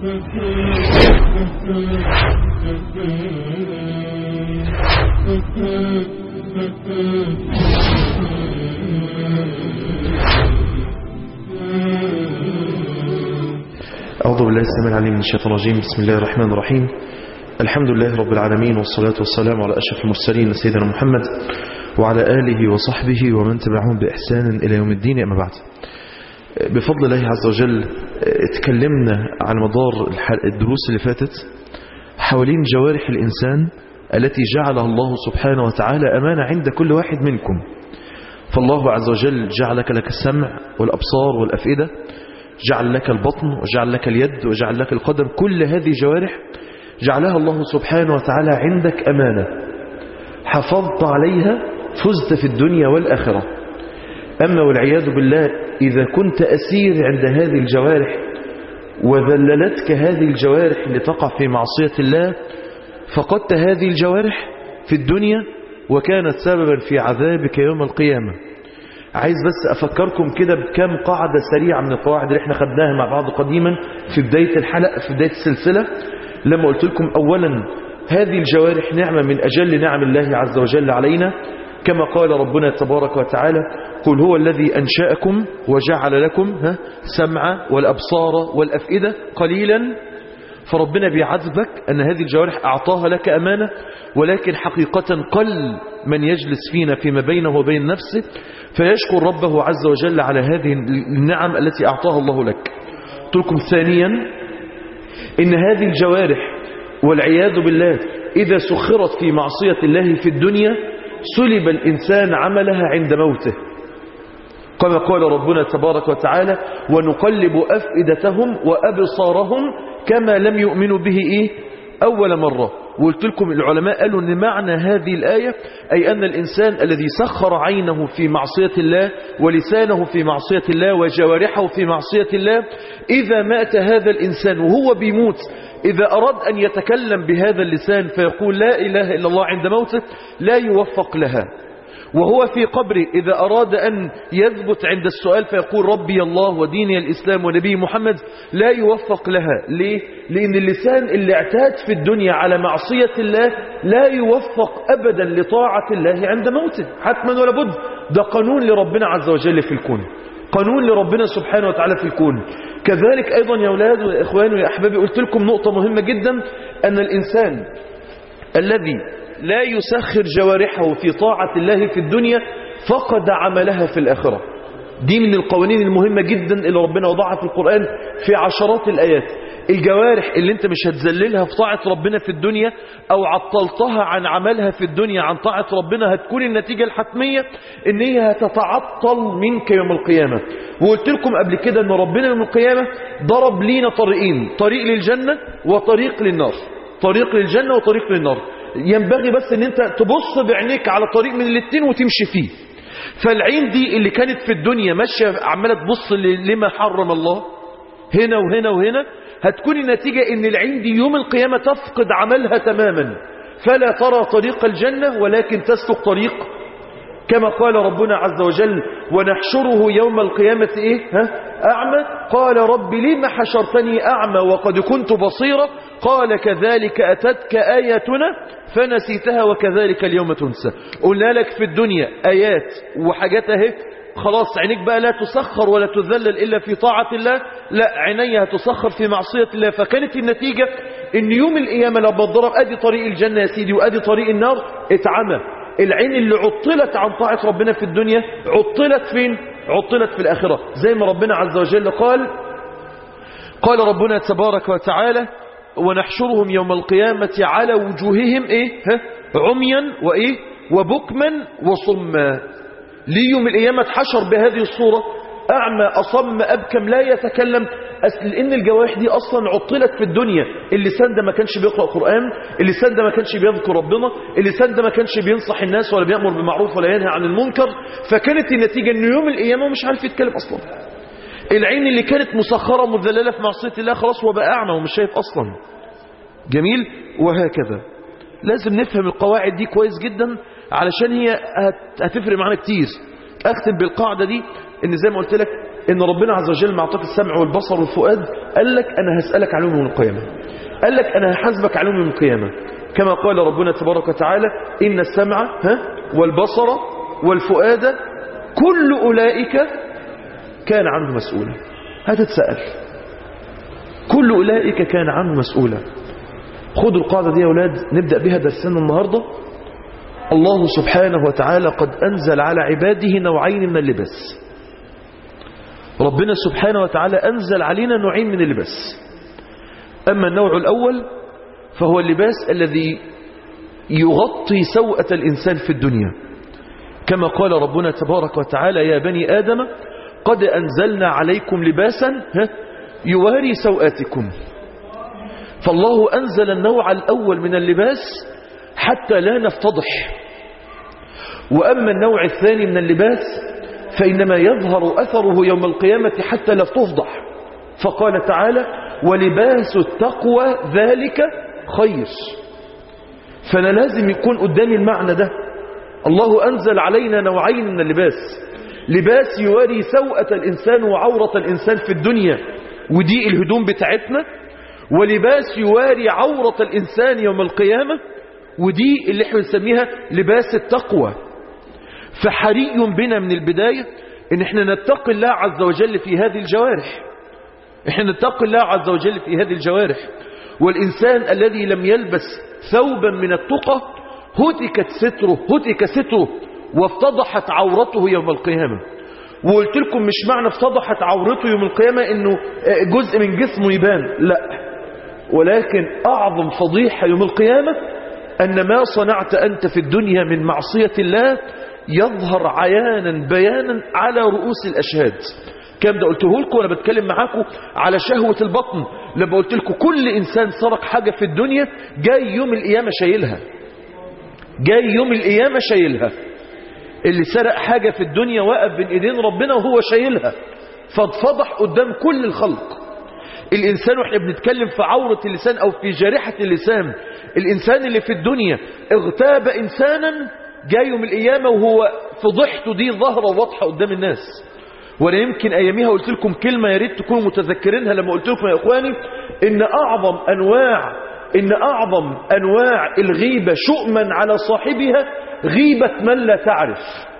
أعوذ بالله السميع العليم من الشيطان الرجيم بسم الله الرحمن الرحيم الحمد لله رب العالمين والصلاة والسلام على أشرف المرسلين سيدنا محمد وعلى آله وصحبه ومن تبعهم بإحسان إلى يوم الدين أما بعد بفضل الله عز وجل اتكلمنا عن مدار الدروس اللي فاتت حوالين جوارح الإنسان التي جعلها الله سبحانه وتعالى أمانة عند كل واحد منكم فالله عز وجل جعلك لك السمع والأبصار والأفئدة جعل لك البطن وجعل لك اليد وجعل لك القدم كل هذه جوارح جعلها الله سبحانه وتعالى عندك أمانة حفظت عليها فزت في الدنيا والآخرة أما والعياذ بالله إذا كنت أسير عند هذه الجوارح وذللتك هذه الجوارح لتقع في معصية الله فقدت هذه الجوارح في الدنيا وكانت سببا في عذابك يوم القيامة عايز بس أفكركم كده بكم قاعدة سريعة من القواعد اللي احنا خدناها مع بعض قديما في بداية الحلقة في بداية السلسلة لما قلت لكم أولا هذه الجوارح نعمة من أجل نعم الله عز وجل علينا كما قال ربنا تبارك وتعالى قل هو الذي أنشأكم وجعل لكم ها سمع والأبصار والأفئدة قليلا فربنا بيعذبك أن هذه الجوارح أعطاها لك أمانة ولكن حقيقة قل من يجلس فينا فيما بينه وبين نفسه فيشكر ربه عز وجل على هذه النعم التي أعطاها الله لك قلت لكم ثانيا إن هذه الجوارح والعياذ بالله إذا سخرت في معصية الله في الدنيا سلب الإنسان عملها عند موته كما قال ربنا تبارك وتعالى ونقلب أفئدتهم وأبصارهم كما لم يؤمنوا به إيه أول مرة وقلت لكم العلماء قالوا أن معنى هذه الآية أي أن الإنسان الذي سخر عينه في معصية الله ولسانه في معصية الله وجوارحه في معصية الله إذا مات هذا الإنسان وهو بيموت إذا أراد أن يتكلم بهذا اللسان فيقول لا إله إلا الله عند موته لا يوفق لها وهو في قبره إذا أراد أن يثبت عند السؤال فيقول ربي الله وديني الإسلام ونبي محمد لا يوفق لها ليه؟ لأن اللسان اللي اعتاد في الدنيا على معصية الله لا يوفق أبدا لطاعة الله عند موته حتما ولا بد ده قانون لربنا عز وجل في الكون قانون لربنا سبحانه وتعالى في الكون كذلك أيضا يا أولاد وإخوان ويا أحبابي قلت لكم نقطة مهمة جدا أن الإنسان الذي لا يسخر جوارحه في طاعة الله في الدنيا فقد عملها في الآخرة دي من القوانين المهمة جدا اللي ربنا وضعها في القرآن في عشرات الآيات الجوارح اللي انت مش هتذللها في طاعة ربنا في الدنيا او عطلتها عن عملها في الدنيا عن طاعة ربنا هتكون النتيجة الحتمية ان هي هتتعطل منك يوم القيامة وقلت لكم قبل كده ان ربنا يوم القيامة ضرب لينا طريقين طريق للجنة وطريق للنار طريق للجنة وطريق للنار ينبغي بس ان انت تبص بعينيك على طريق من الاثنين وتمشي فيه فالعين دي اللي كانت في الدنيا ماشية عمالة تبص لما حرم الله هنا وهنا وهنا هتكون النتيجة ان العين دي يوم القيامة تفقد عملها تماما فلا ترى طريق الجنة ولكن تسلك طريق كما قال ربنا عز وجل ونحشره يوم القيامة إيه؟ ها؟ أعمى قال رب لما حشرتني أعمى وقد كنت بصيرا قال كذلك أتتك آياتنا فنسيتها وكذلك اليوم تنسى قلنا لك في الدنيا آيات وحاجات اهي خلاص عينيك بقى لا تسخر ولا تذلل إلا في طاعة الله لا عينيها تسخر في معصية الله فكانت النتيجة ان يوم القيامة لما اتضرب ادي طريق الجنة يا سيدي وادي طريق النار اتعمى العين اللي عطلت عن طاعة ربنا في الدنيا عطلت فين عطلت في الآخرة زي ما ربنا عز وجل قال قال ربنا تبارك وتعالى ونحشرهم يوم القيامة على وجوههم ايه ها عميا وايه وبكما وصما ليه يوم القيامة اتحشر بهذه الصورة أعمى أصم أبكم لا يتكلم أصل إن الجوارح دي أصلا عطلت في الدنيا اللسان ده ما كانش بيقرأ قرآن اللسان ده ما كانش بيذكر ربنا اللسان ده ما كانش بينصح الناس ولا بيأمر بالمعروف ولا ينهى عن المنكر فكانت النتيجة إن يوم القيامة مش عارف يتكلم أصلا العين اللي كانت مسخرة مذللة في معصية الله خلاص هو بقى أعمى ومش شايف أصلا جميل وهكذا لازم نفهم القواعد دي كويس جدا علشان هي هتفرق معانا كتير اختم بالقاعدة دي ان زي ما قلت لك ان ربنا عز وجل معطيك السمع والبصر والفؤاد قال لك انا هسألك عنهم يوم القيامة قال لك انا هحاسبك عليهم يوم القيامة كما قال ربنا تبارك وتعالى ان السمع ها والبصر والفؤاد كل اولئك كان عنه مسؤولا هتتسأل كل اولئك كان عنه مسؤولا خدوا القاعدة دي يا أولاد نبدأ بها درسنا النهاردة الله سبحانه وتعالى قد أنزل على عباده نوعين من اللباس ربنا سبحانه وتعالى أنزل علينا نوعين من اللباس أما النوع الأول فهو اللباس الذي يغطي سوءة الإنسان في الدنيا كما قال ربنا تبارك وتعالى يا بني آدم قد أنزلنا عليكم لباسا يواري سوءاتكم فالله أنزل النوع الأول من اللباس حتى لا نفتضح وأما النوع الثاني من اللباس فإنما يظهر أثره يوم القيامة حتى لا تفضح فقال تعالى ولباس التقوى ذلك خير فأنا لازم يكون قدامي المعنى ده الله أنزل علينا نوعين من اللباس لباس يواري سوءة الإنسان وعورة الإنسان في الدنيا ودي الهدوم بتاعتنا ولباس يواري عورة الإنسان يوم القيامة ودي اللي احنا بنسميها لباس التقوى فحري بنا من البداية ان احنا نتقي الله عز وجل في هذه الجوارح احنا نتقي الله عز وجل في هذه الجوارح والإنسان الذي لم يلبس ثوبا من التقى هتكت ستره هتك ستره وافتضحت عورته يوم القيامة وقلت لكم مش معنى افتضحت عورته يوم القيامة انه جزء من جسمه يبان لا ولكن اعظم فضيحة يوم القيامة ان ما صنعت انت في الدنيا من معصية الله يظهر عيانا بيانا على رؤوس الاشهاد كم ده قلته لكم وانا بتكلم معاكم على شهوة البطن لما قلت لكم كل انسان سرق حاجة في الدنيا جاي يوم القيامة شايلها جاي يوم القيامة شايلها اللي سرق حاجة في الدنيا وقف بين ايدين ربنا وهو شايلها فاتفضح قدام كل الخلق الإنسان وإحنا بنتكلم في عورة اللسان أو في جارحة اللسان الإنسان اللي في الدنيا اغتاب إنسانا جاي يوم القيامة وهو فضحته دي ظاهرة واضحة قدام الناس وانا يمكن اياميها قلت لكم كلمة يا ريت تكونوا متذكرينها لما قلت لكم يا اخواني ان اعظم انواع ان اعظم انواع الغيبة شؤما على صاحبها غيبة من لا تعرف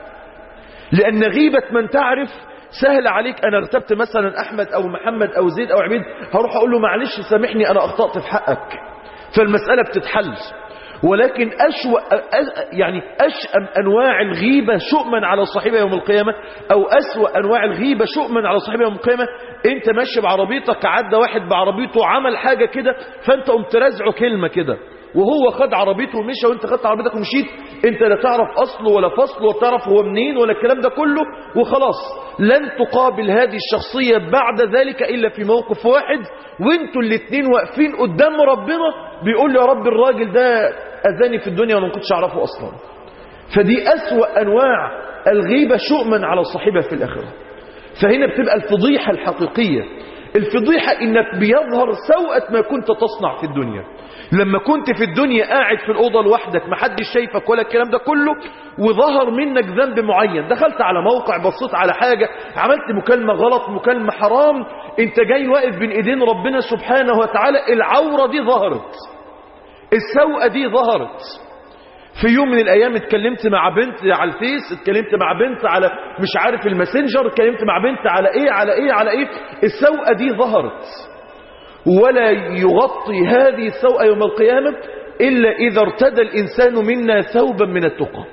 لان غيبة من تعرف سهل عليك انا اغتبت مثلا احمد او محمد او زيد او عبيد هروح اقول له معلش سامحني انا اخطأت في حقك فالمسألة بتتحل ولكن أشوأ يعني أشأم أنواع الغيبة شؤما على صاحبها يوم القيامة أو أسوأ أنواع الغيبة شؤما على صاحبها يوم القيامة أنت ماشي بعربيتك عدى واحد بعربيته عمل حاجة كده فأنت قمت رازعه كلمة كده وهو خد عربيته ومشى وانت خدت عربيتك ومشيت انت لا تعرف اصله ولا فصله ولا تعرف هو منين ولا الكلام ده كله وخلاص لن تقابل هذه الشخصية بعد ذلك الا في موقف واحد وانتوا الاتنين واقفين قدام ربنا بيقول يا رب الراجل ده اذاني في الدنيا وانا ما كنتش اعرفه اصلا فدي اسوأ انواع الغيبة شؤما على صاحبها في الاخرة فهنا بتبقى الفضيحة الحقيقية الفضيحة انك بيظهر سوءة ما كنت تصنع في الدنيا لما كنت في الدنيا قاعد في الأوضة لوحدك محدش شايفك ولا الكلام ده كله وظهر منك ذنب معين دخلت على موقع بصيت على حاجة عملت مكالمة غلط مكالمة حرام انت جاي واقف بين ايدين ربنا سبحانه وتعالى العورة دي ظهرت السوءة دي ظهرت في يوم من الايام اتكلمت مع بنت على الفيس اتكلمت مع بنت على مش عارف الماسنجر اتكلمت مع بنت على ايه على ايه على ايه السوءة دي ظهرت ولا يغطي هذه السوءة يوم القيامة إلا إذا ارتدى الإنسان منا ثوبا من التقى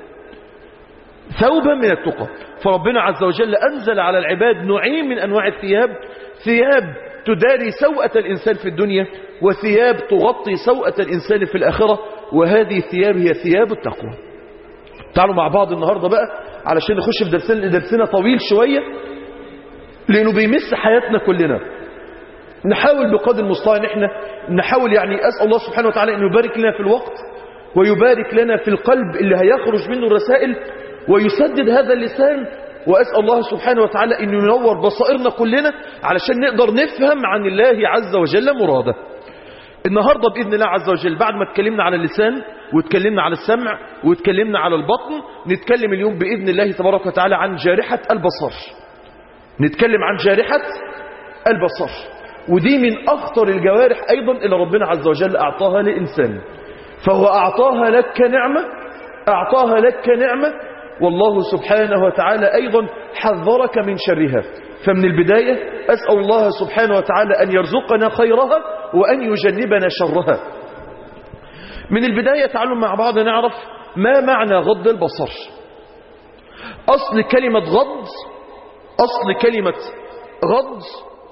ثوبا من التقى فربنا عز وجل أنزل على العباد نوعين من أنواع الثياب ثياب تداري سوءة الإنسان في الدنيا وثياب تغطي سوءة الإنسان في الآخرة وهذه الثياب هي ثياب التقوى تعالوا مع بعض النهاردة بقى علشان نخش في درسنا, درسنا طويل شوية لأنه بيمس حياتنا كلنا نحاول بقدر المستطاع ان احنا نحاول يعني اسال الله سبحانه وتعالى انه يبارك لنا في الوقت ويبارك لنا في القلب اللي هيخرج منه الرسائل ويسدد هذا اللسان واسال الله سبحانه وتعالى انه ينور بصائرنا كلنا علشان نقدر نفهم عن الله عز وجل مراده النهارده باذن الله عز وجل بعد ما اتكلمنا على اللسان واتكلمنا على السمع واتكلمنا على البطن نتكلم اليوم باذن الله تبارك وتعالى عن جارحه البصر نتكلم عن جارحة البصر ودي من أخطر الجوارح أيضا اللي ربنا عز وجل أعطاها لإنسان فهو أعطاها لك نعمة أعطاها لك نعمة والله سبحانه وتعالى أيضا حذرك من شرها فمن البداية أسأل الله سبحانه وتعالى أن يرزقنا خيرها وأن يجنبنا شرها من البداية تعالوا مع بعض نعرف ما معنى غض البصر أصل كلمة غض أصل كلمة غض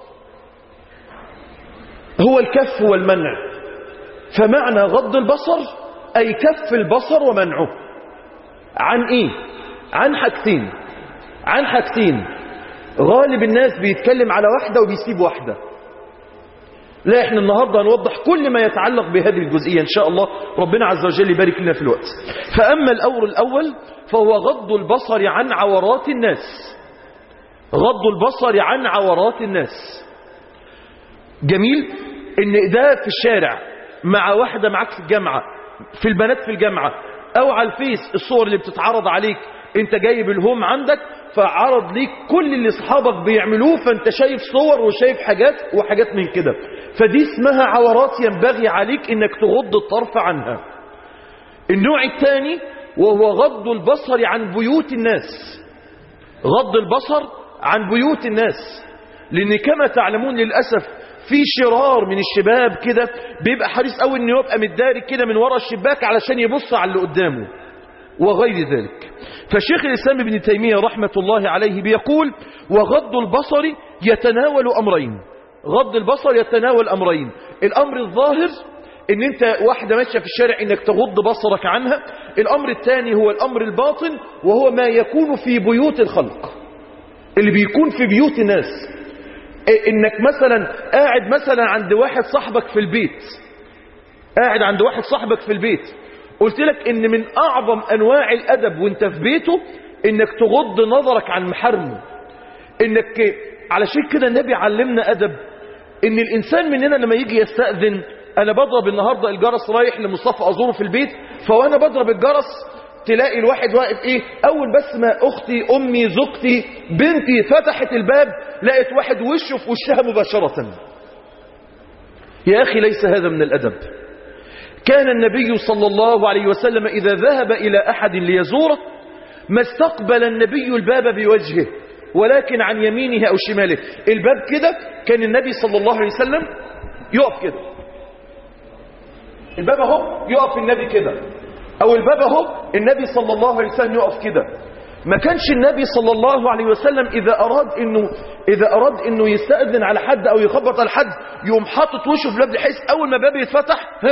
هو الكف والمنع فمعنى غض البصر أي كف البصر ومنعه عن إيه؟ عن حاجتين عن حاجتين غالب الناس بيتكلم على واحدة وبيسيب واحدة لا احنا النهاردة هنوضح كل ما يتعلق بهذه الجزئية ان شاء الله ربنا عز وجل يبارك لنا في الوقت فأما الأمر الأول فهو غض البصر عن عورات الناس غض البصر عن عورات الناس جميل ان ده في الشارع مع واحدة معاك في الجامعة في البنات في الجامعة او على الفيس الصور اللي بتتعرض عليك انت جايب الهوم عندك فعرض ليك كل اللي اصحابك بيعملوه فانت شايف صور وشايف حاجات وحاجات من كده فدي اسمها عورات ينبغي عليك انك تغض الطرف عنها النوع الثاني وهو غض البصر عن بيوت الناس غض البصر عن بيوت الناس لان كما تعلمون للأسف في شرار من الشباب كده بيبقى حريص قوي انه يبقى متدارك كده من ورا الشباك علشان يبص على اللي قدامه وغير ذلك فشيخ الإسلام ابن تيمية رحمة الله عليه بيقول وغض البصر يتناول أمرين غض البصر يتناول أمرين الأمر الظاهر ان انت واحدة ماشية في الشارع انك تغض بصرك عنها الأمر الثاني هو الأمر الباطن وهو ما يكون في بيوت الخلق اللي بيكون في بيوت الناس انك مثلا قاعد مثلا عند واحد صاحبك في البيت قاعد عند واحد صاحبك في البيت قلت لك ان من اعظم انواع الادب وانت في بيته انك تغض نظرك عن محارمه انك علشان كده النبي علمنا ادب ان الانسان مننا لما يجي يستأذن انا بضرب النهاردة الجرس رايح لمصطفى ازوره في البيت فوانا بضرب الجرس تلاقي الواحد واقف ايه اول بس ما اختي امي زوجتي بنتي فتحت الباب لقيت واحد وشه في وشها مباشرة يا اخي ليس هذا من الادب كان النبي صلى الله عليه وسلم إذا ذهب إلى أحد ليزوره ما استقبل النبي الباب بوجهه ولكن عن يمينه أو شماله الباب كده كان النبي صلى الله عليه وسلم يقف كده الباب اهو يقف النبي كده أو الباب اهو النبي صلى الله عليه وسلم يقف كده ما كانش النبي صلى الله عليه وسلم إذا أراد إنه إذا أراد إنه يستأذن على حد أو يخبط على حد يقوم حاطط وشه في الباب بحيث أول ما الباب يتفتح ها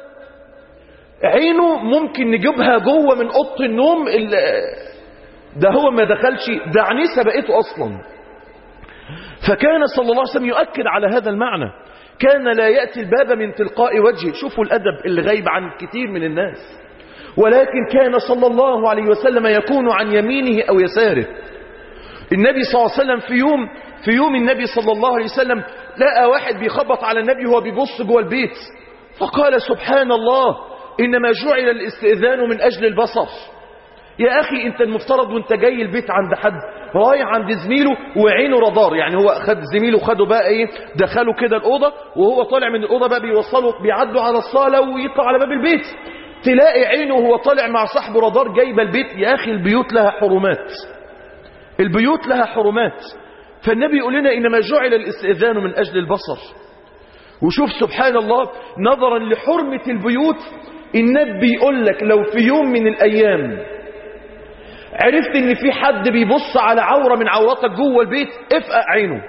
عينه ممكن نجيبها جوه من اوضه النوم ده هو ما دخلش ده عينيه سبقته اصلا فكان صلى الله عليه وسلم يؤكد على هذا المعنى كان لا يأتي الباب من تلقاء وجهه شوفوا الأدب اللي غايب عن كثير من الناس ولكن كان صلى الله عليه وسلم يكون عن يمينه أو يساره النبي صلى الله عليه وسلم في يوم في يوم النبي صلى الله عليه وسلم لقى واحد بيخبط على النبي وهو بيبص جوه البيت فقال سبحان الله إنما جعل الاستئذان من أجل البصر يا أخي أنت المفترض وانت جاي البيت عند حد رايح عند زميله وعينه رادار يعني هو خد زميله خده بقى ايه دخله كده الأوضة وهو طالع من الأوضة بقى بيوصله بيعدوا على الصالة ويطلع على باب البيت تلاقي عينه وهو طالع مع صاحبه رادار جايبه البيت يا أخي البيوت لها حرمات البيوت لها حرمات فالنبي يقول لنا إنما جعل الاستئذان من أجل البصر وشوف سبحان الله نظرا لحرمة البيوت النبي يقول لك لو في يوم من الأيام عرفت ان في حد بيبص على عورة من عوراتك جوه البيت افقع عينه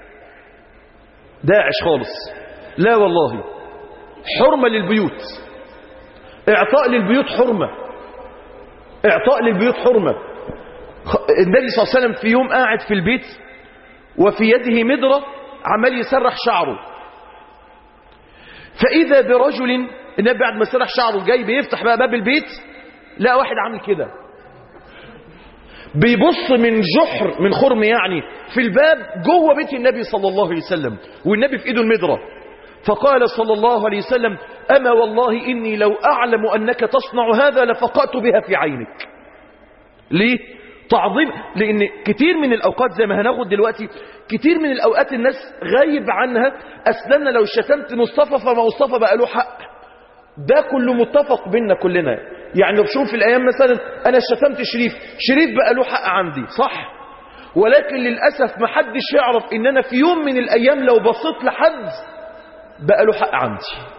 داعش خالص لا والله حرمة للبيوت اعطاء للبيوت حرمة اعطاء للبيوت حرمة النبي صلى الله عليه وسلم في يوم قاعد في البيت وفي يده مدرة عمال يسرح شعره فإذا برجل النبي بعد ما سرح شعره جاي بيفتح بقى باب البيت لا واحد عامل كده بيبص من جحر من خرم يعني في الباب جوه بيت النبي صلى الله عليه وسلم والنبي في ايده المدرة فقال صلى الله عليه وسلم أما والله إني لو أعلم أنك تصنع هذا لفقأت بها في عينك ليه؟ تعظيم لان كتير من الاوقات زي ما هناخد دلوقتي كتير من الاوقات الناس غايب عنها اصلا لو شتمت مصطفى فما مصطفى بقى له حق ده كله متفق بينا كلنا يعني لو شوف في الايام مثلا انا شتمت شريف شريف بقى له حق عندي صح ولكن للاسف ما حدش يعرف ان انا في يوم من الايام لو بصيت لحد بقى له حق عندي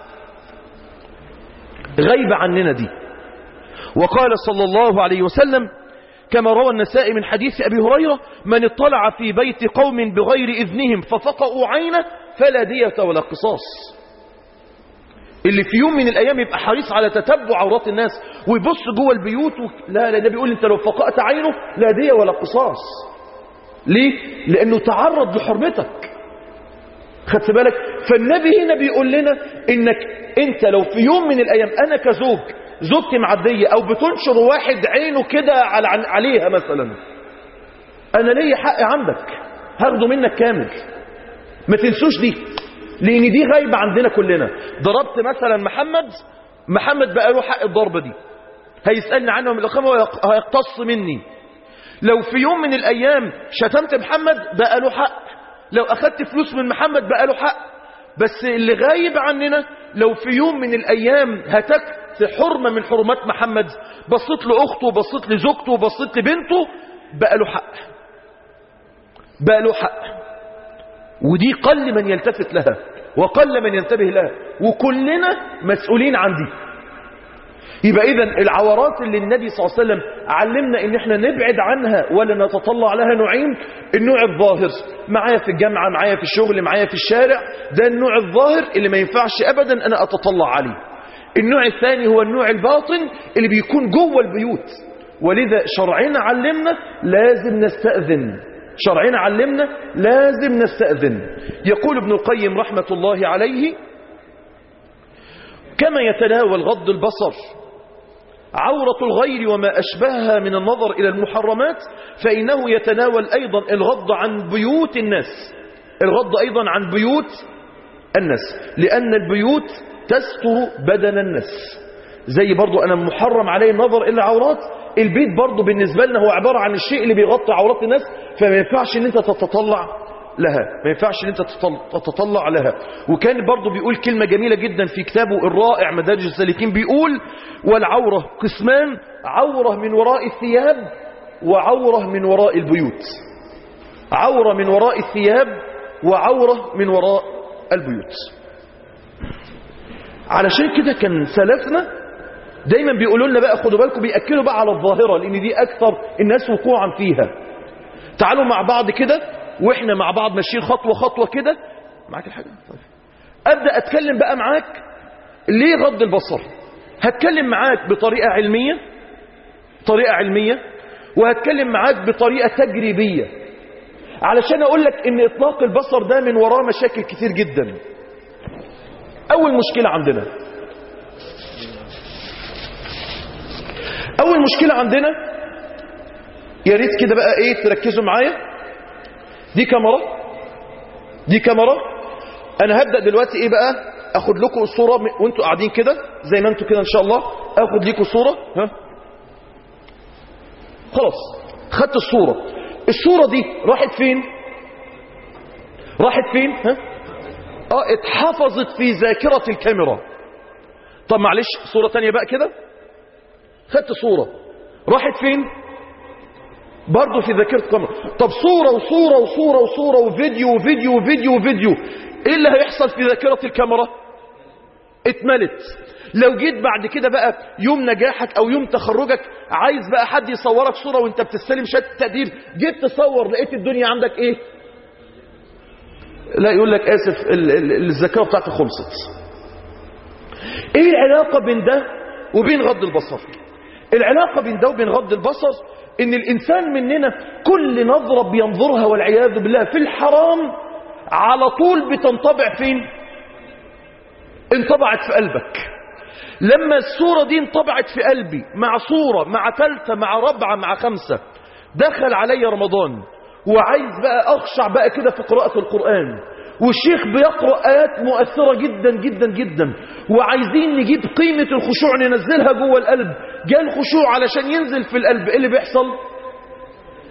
غايبه عننا دي وقال صلى الله عليه وسلم كما روى النسائي من حديث أبي هريرة من اطلع في بيت قوم بغير إذنهم ففقأوا عينه فلا دية ولا قصاص اللي في يوم من الأيام يبقى حريص على تتبع عورات الناس ويبص جوه البيوت و... لا لا ده بيقول انت لو فقأت عينه لا دية ولا قصاص ليه؟ لأنه تعرض لحرمتك خدت بالك فالنبي هنا بيقول لنا انك انت لو في يوم من الأيام أنا كزوج زوجتي معدية او بتنشر واحد عينه كده على عليها مثلا انا ليا حق عندك هاخده منك كامل ما تنسوش دي لان دي غايبة عندنا كلنا ضربت مثلا محمد محمد بقى له حق الضربة دي هيسألني عنه من الأخامة وهيقتص مني لو في يوم من الأيام شتمت محمد بقى له حق لو أخدت فلوس من محمد بقى له حق بس اللي غايب عننا لو في يوم من الأيام هتكت حرمة من حرمات محمد بصيت لأخته بصيت لزوجته بصيت لبنته بقى له حق بقى له حق ودي قل من يلتفت لها وقل من ينتبه لها وكلنا مسؤولين عن دي يبقى إذا العورات اللي النبي صلى الله عليه وسلم علمنا ان احنا نبعد عنها ولا نتطلع لها نوعين النوع الظاهر معايا في الجامعة معايا في الشغل معايا في الشارع ده النوع الظاهر اللي ما ينفعش ابدا انا اتطلع عليه النوع الثاني هو النوع الباطن اللي بيكون جوه البيوت ولذا شرعنا علمنا لازم نستأذن شرعنا علمنا لازم نستأذن يقول ابن القيم رحمة الله عليه كما يتناول غض البصر عورة الغير وما أشبهها من النظر إلى المحرمات فإنه يتناول أيضا الغض عن بيوت الناس الغض أيضا عن بيوت الناس لأن البيوت تستر بدن الناس زي برضو أنا محرم عليه النظر إلى عورات البيت برضو بالنسبة لنا هو عبارة عن الشيء اللي بيغطي عورات الناس فما ينفعش ان انت تتطلع لها ما ينفعش ان انت تتطلع لها وكان برضو بيقول كلمة جميلة جدا في كتابه الرائع مدارج السالكين بيقول والعورة قسمان عورة من وراء الثياب وعورة من وراء البيوت عورة من وراء الثياب وعورة من وراء البيوت علشان كده كان سلفنا دايما بيقولوا لنا بقى خدوا بالكم بيأكلوا بقى على الظاهرة لأن دي أكثر الناس وقوعا فيها تعالوا مع بعض كده وإحنا مع بعض ماشيين خطوة خطوة كده معاك الحاجة طيب. أبدأ أتكلم بقى معاك ليه غض البصر هتكلم معاك بطريقة علمية طريقة علمية وهتكلم معاك بطريقة تجريبية علشان أقول لك إن إطلاق البصر ده من وراه مشاكل كتير جدا أول مشكلة عندنا أول مشكلة عندنا يا ريت كده بقى إيه تركزوا معايا دي كاميرا دي كاميرا أنا هبدأ دلوقتي إيه بقى أخد لكم الصورة وأنتوا قاعدين كده زي ما أنتوا كده إن شاء الله أخد لكم صورة ها خلاص خدت الصورة الصورة دي راحت فين راحت فين ها اه اتحفظت في ذاكرة الكاميرا طب معلش صورة تانية بقى كده خدت صورة راحت فين برضه في ذاكرة الكاميرا طب صورة وصورة وصورة وصورة وفيديو وفيديو وفيديو وفيديو ايه اللي هيحصل في ذاكرة الكاميرا اتملت لو جيت بعد كده بقى يوم نجاحك او يوم تخرجك عايز بقى حد يصورك صورة وانت بتستلم شهاده التقدير جيت تصور لقيت الدنيا عندك ايه لا يقول لك اسف الذاكره بتاعتي خلصت ايه العلاقة بين ده وبين غض البصر العلاقة بين ده وبين غض البصر ان الانسان مننا كل نظرة بينظرها والعياذ بالله في الحرام على طول بتنطبع فين انطبعت في قلبك لما الصورة دي انطبعت في قلبي مع صورة مع ثالثة مع رابعة مع خمسة دخل علي رمضان وعايز بقى اخشع بقى كده في قراءة القرآن والشيخ بيقرأ آيات مؤثرة جدا جدا جدا وعايزين نجيب قيمة الخشوع ننزلها جوه القلب جاء الخشوع علشان ينزل في القلب ايه اللي بيحصل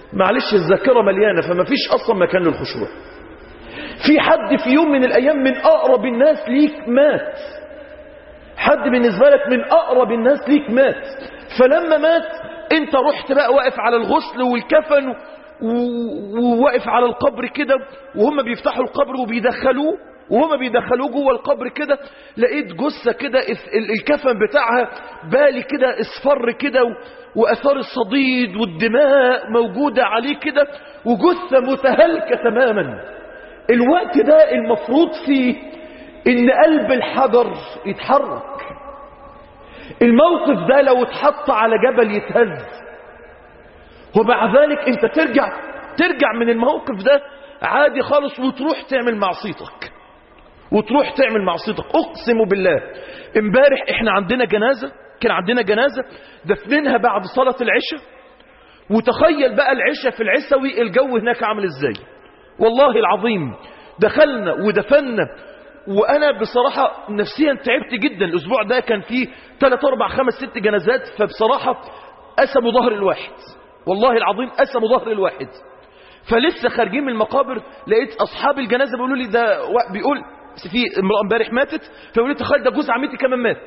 معلش الذاكرة مليانة فما فيش أصلا مكان للخشوع في حد في يوم من الأيام من أقرب الناس ليك مات حد بالنسبة لك من أقرب الناس ليك مات فلما مات انت رحت بقى واقف على الغسل والكفن و- وواقف على القبر كده وهم بيفتحوا القبر وبيدخلوه وهما بيدخلوه جوه القبر كده لقيت جثة كده اس- ال- الكفن بتاعها بالي كده اصفر كده و- واثار الصديد والدماء موجودة عليه كده وجثة متهالكة تماما الوقت ده المفروض فيه ان قلب الحجر يتحرك الموقف ده لو اتحط على جبل يتهز ومع ذلك انت ترجع ترجع من الموقف ده عادي خالص وتروح تعمل معصيتك وتروح تعمل معصيتك اقسم بالله امبارح احنا عندنا جنازة كان عندنا جنازة دفنينها بعد صلاة العشاء وتخيل بقى العشاء في العسوي الجو هناك عامل ازاي والله العظيم دخلنا ودفنا وانا بصراحة نفسيا تعبت جدا الاسبوع ده كان فيه 3 4 5 6 جنازات فبصراحة قسموا ظهر الواحد والله العظيم قسموا ظهر الواحد فلسه خارجين من المقابر لقيت اصحاب الجنازه بيقولوا لي ده و- بيقول في امراه امبارح ماتت فيقول لي تخيل ده جوز عمتي كمان مات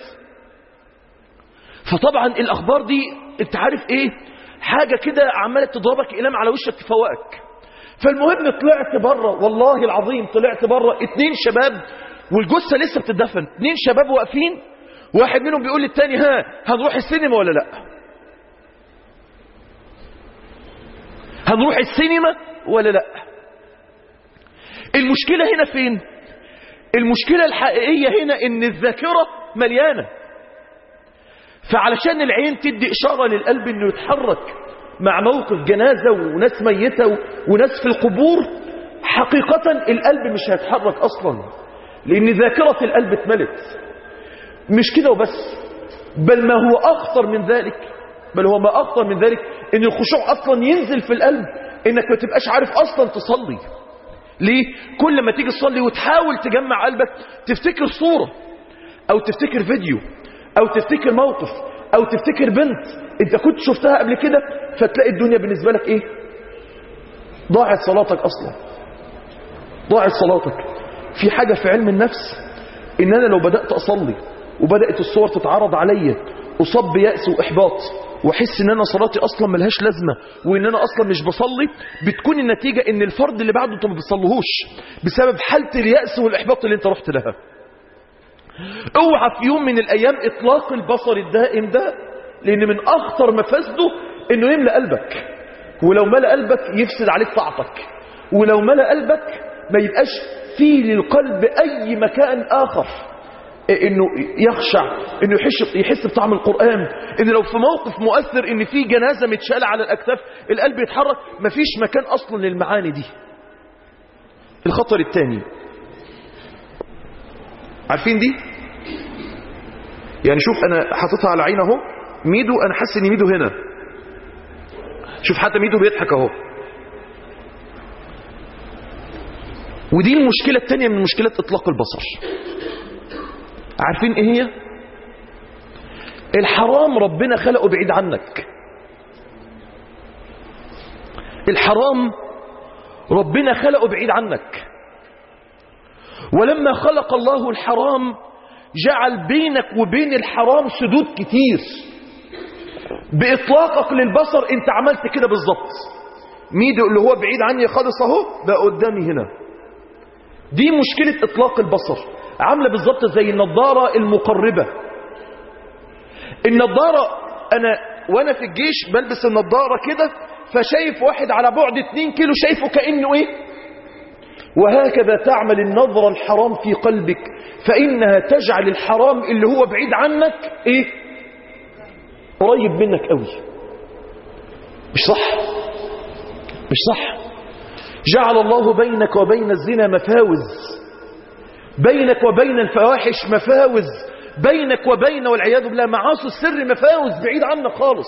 فطبعا الاخبار دي انت عارف ايه حاجه كده عماله تضربك اقلام على وشك تفوقك فالمهم طلعت بره والله العظيم طلعت بره اتنين شباب والجثه لسه بتدفن اتنين شباب واقفين واحد منهم بيقول للتاني ها هنروح السينما ولا لا هنروح السينما ولا لا المشكلة هنا فين المشكلة الحقيقية هنا ان الذاكرة مليانة فعلشان العين تدي اشارة للقلب انه يتحرك مع موقف جنازة وناس ميتة و- وناس في القبور حقيقة القلب مش هيتحرك اصلا لان ذاكرة القلب اتملت مش كده وبس بل ما هو اخطر من ذلك بل هو ما اخطر من ذلك ان الخشوع اصلا ينزل في القلب انك ما تبقاش عارف اصلا تصلي ليه كل ما تيجي تصلي وتحاول تجمع قلبك تفتكر صورة او تفتكر فيديو او تفتكر موقف او تفتكر بنت انت كنت شفتها قبل كده فتلاقي الدنيا بالنسبة لك ايه ضاعت صلاتك اصلا ضاعت صلاتك في حاجة في علم النفس ان انا لو بدأت اصلي وبدأت الصور تتعرض عليا اصاب بيأس واحباط واحس ان انا صلاتي اصلا ملهاش لازمة وان انا اصلا مش بصلي بتكون النتيجة ان الفرد اللي بعده انت ما بتصليهوش بسبب حالة اليأس والاحباط اللي انت رحت لها اوعى في يوم من الايام اطلاق البصر الدائم ده لان من اخطر مفاسده انه يملى قلبك ولو ملأ قلبك يفسد عليك طاعتك ولو ملأ قلبك ما يبقاش فيه للقلب اي مكان اخر انه يخشع انه يحس يحس بطعم القران ان لو في موقف مؤثر ان في جنازه متشاله على الاكتاف القلب يتحرك مفيش مكان اصلا للمعاني دي الخطر الثاني عارفين دي يعني شوف انا حاططها على عين اهو ميدو انا حاسس ان ميدو هنا شوف حتى ميدو بيضحك اهو ودي المشكله الثانيه من مشكلات اطلاق البصر عارفين ايه هي الحرام ربنا خلقه بعيد عنك الحرام ربنا خلقه بعيد عنك ولما خلق الله الحرام جعل بينك وبين الحرام سدود كتير بإطلاقك للبصر انت عملت كده بالظبط ميدو اللي هو بعيد عني خالص اهو بقى قدامي هنا دي مشكلة إطلاق البصر عاملة بالظبط زي النضارة المقربة النضارة أنا وأنا في الجيش بلبس النضارة كده فشايف واحد على بعد 2 كيلو شايفه كأنه إيه وهكذا تعمل النظرة الحرام في قلبك فإنها تجعل الحرام اللي هو بعيد عنك إيه قريب منك قوي مش صح مش صح جعل الله بينك وبين الزنا مفاوز بينك وبين الفواحش مفاوز بينك وبين والعياذ بالله معاصي السر مفاوز بعيد عنك خالص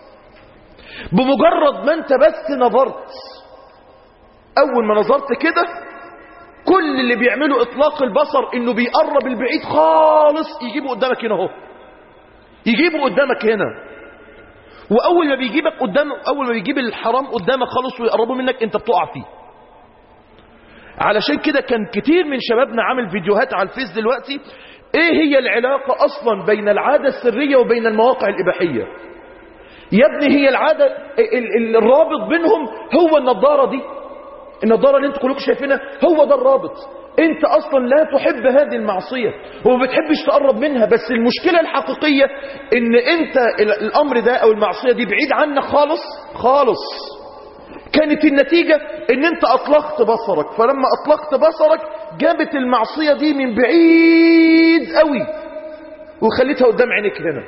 بمجرد ما انت بس نظرت اول ما نظرت كده كل اللي بيعمله اطلاق البصر انه بيقرب البعيد خالص يجيبه قدامك هنا اهو يجيبه قدامك هنا واول ما بيجيبك قدام اول ما بيجيب الحرام قدامك خالص ويقربوا منك انت بتقع فيه علشان كده كان كتير من شبابنا عامل فيديوهات على الفيس دلوقتي ايه هي العلاقة اصلا بين العادة السرية وبين المواقع الاباحية يا ابني هي العادة ال- ال- الرابط بينهم هو النظارة دي النظارة اللي انتوا كلكم شايفينها هو ده الرابط انت اصلا لا تحب هذه المعصية وما بتحبش تقرب منها بس المشكلة الحقيقية ان انت ال- الامر ده او المعصية دي بعيد عنك خالص خالص كانت النتيجة ان انت اطلقت بصرك فلما اطلقت بصرك جابت المعصية دي من بعيد قوي وخليتها قدام عينيك هنا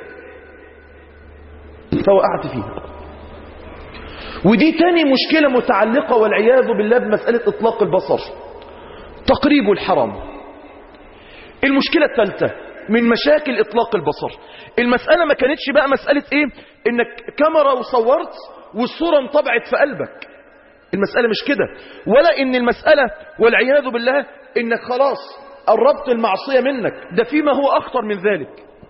فوقعت فيها ودي تاني مشكلة متعلقة والعياذ بالله بمسألة اطلاق البصر تقريب الحرام المشكلة الثالثة من مشاكل اطلاق البصر المسألة ما كانتش بقى مسألة ايه انك كاميرا وصورت والصورة انطبعت في قلبك المسألة مش كده ولا ان المسألة والعياذ بالله انك خلاص قربت المعصية منك ده فيما هو اخطر من ذلك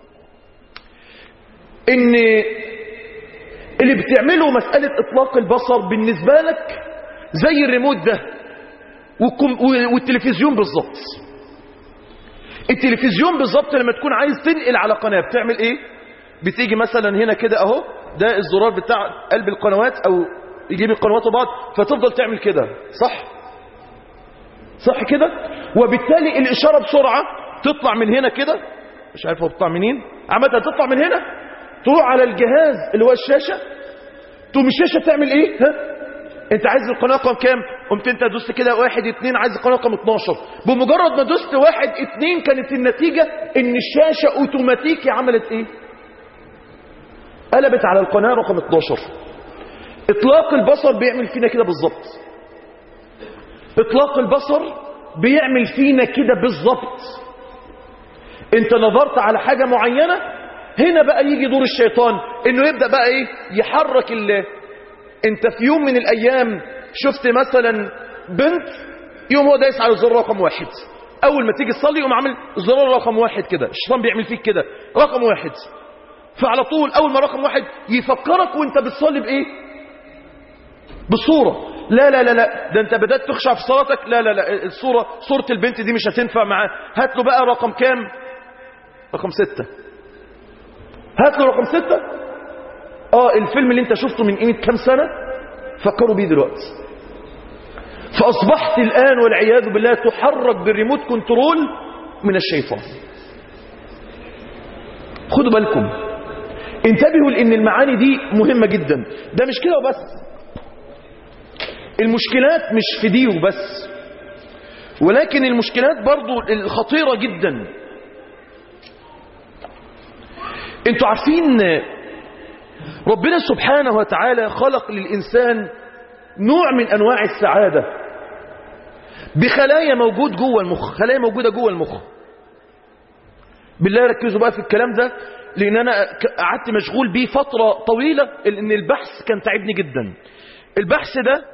ان اللي بتعمله مسألة اطلاق البصر بالنسبة لك زي الريموت ده والكم- والتلفزيون بالظبط التلفزيون بالظبط لما تكون عايز تنقل على قناة بتعمل ايه بتيجي مثلا هنا كده اهو ده الزرار بتاع قلب القنوات او يجيب القنوات وبعض فتفضل تعمل كده صح صح كده وبالتالي الاشارة بسرعة تطلع من هنا كده مش عارف هو بتطلع منين عامة تطلع من هنا تروح على الجهاز اللي هو الشاشة تقوم الشاشة تعمل ايه ها انت عايز القناة رقم كام قمت انت دوست كده واحد اتنين عايز القناة رقم 12 بمجرد ما دوست واحد اتنين كانت النتيجة ان الشاشة اوتوماتيكي عملت ايه قلبت على القناة رقم 12 اطلاق البصر بيعمل فينا كده بالظبط اطلاق البصر بيعمل فينا كده بالظبط انت نظرت على حاجة معينة هنا بقى يجي دور الشيطان انه يبدأ بقى ايه يحرك ال انت في يوم من الايام شفت مثلا بنت يوم هو دايس على الزرار رقم واحد اول ما تيجي تصلي يقوم عامل زرار رقم واحد كده الشيطان بيعمل فيك كده رقم واحد فعلى طول اول ما رقم واحد يفكرك وانت بتصلي بايه بصورة لا لا لا لا ده انت بدأت تخشع في صلاتك لا لا لا الصورة صورة البنت دي مش هتنفع معاه هات له بقى رقم كام رقم ستة هات له رقم ستة اه الفيلم اللي انت شفته من قيمة كام سنة فكروا بيه دلوقتي فأصبحت الآن والعياذ بالله تحرك بالريموت كنترول من الشيطان خدوا بالكم انتبهوا لأن المعاني دي مهمة جدا ده مش كده وبس المشكلات مش في دي وبس ولكن المشكلات برضو الخطيرة جدا انتوا عارفين ربنا سبحانه وتعالى خلق للإنسان نوع من أنواع السعادة بخلايا موجود جوه المخ خلايا موجودة جوه المخ بالله ركزوا بقى في الكلام ده لأن أنا قعدت مشغول بيه فترة طويلة لأن البحث كان تعبني جدا البحث ده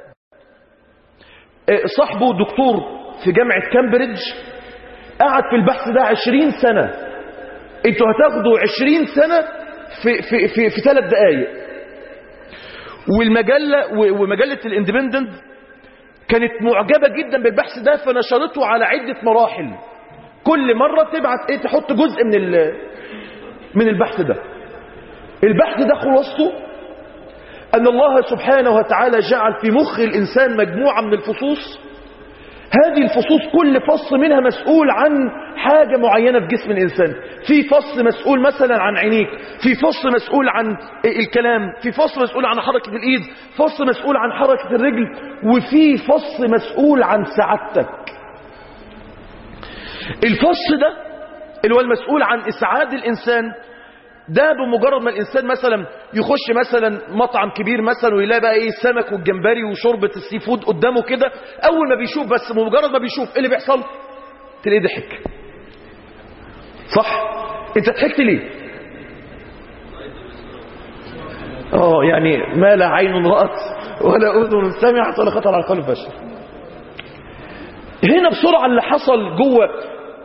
صاحبه دكتور في جامعة كامبريدج قعد في البحث ده عشرين سنة انتوا هتاخدوا عشرين سنة في, في, في, في ثلاث دقايق والمجلة ومجلة الاندبندنت كانت معجبة جدا بالبحث ده فنشرته على عدة مراحل كل مرة تبعت ايه تحط جزء من من البحث ده البحث ده خلاصته أن الله سبحانه وتعالى جعل في مخ الإنسان مجموعة من الفصوص هذه الفصوص كل فص منها مسؤول عن حاجة معينة في جسم الإنسان في فص مسؤول مثلا عن عينيك في فص مسؤول عن الكلام في فص مسؤول عن حركة الإيد فص مسؤول عن حركة الرجل وفي فص مسؤول عن سعادتك الفص ده اللي هو المسؤول عن إسعاد الإنسان ده بمجرد ما الإنسان مثلا يخش مثلا مطعم كبير مثلا ويلاقي بقى ايه السمك والجمبري وشوربة السي فود قدامه كده أول ما بيشوف بس بمجرد ما بيشوف ايه اللي بيحصل تلاقيه ضحك صح انت ضحكت ليه اه يعني ما لا عين رأت ولا أذن سمعت ولا خطر على قلب بشر هنا بسرعة اللي حصل جوه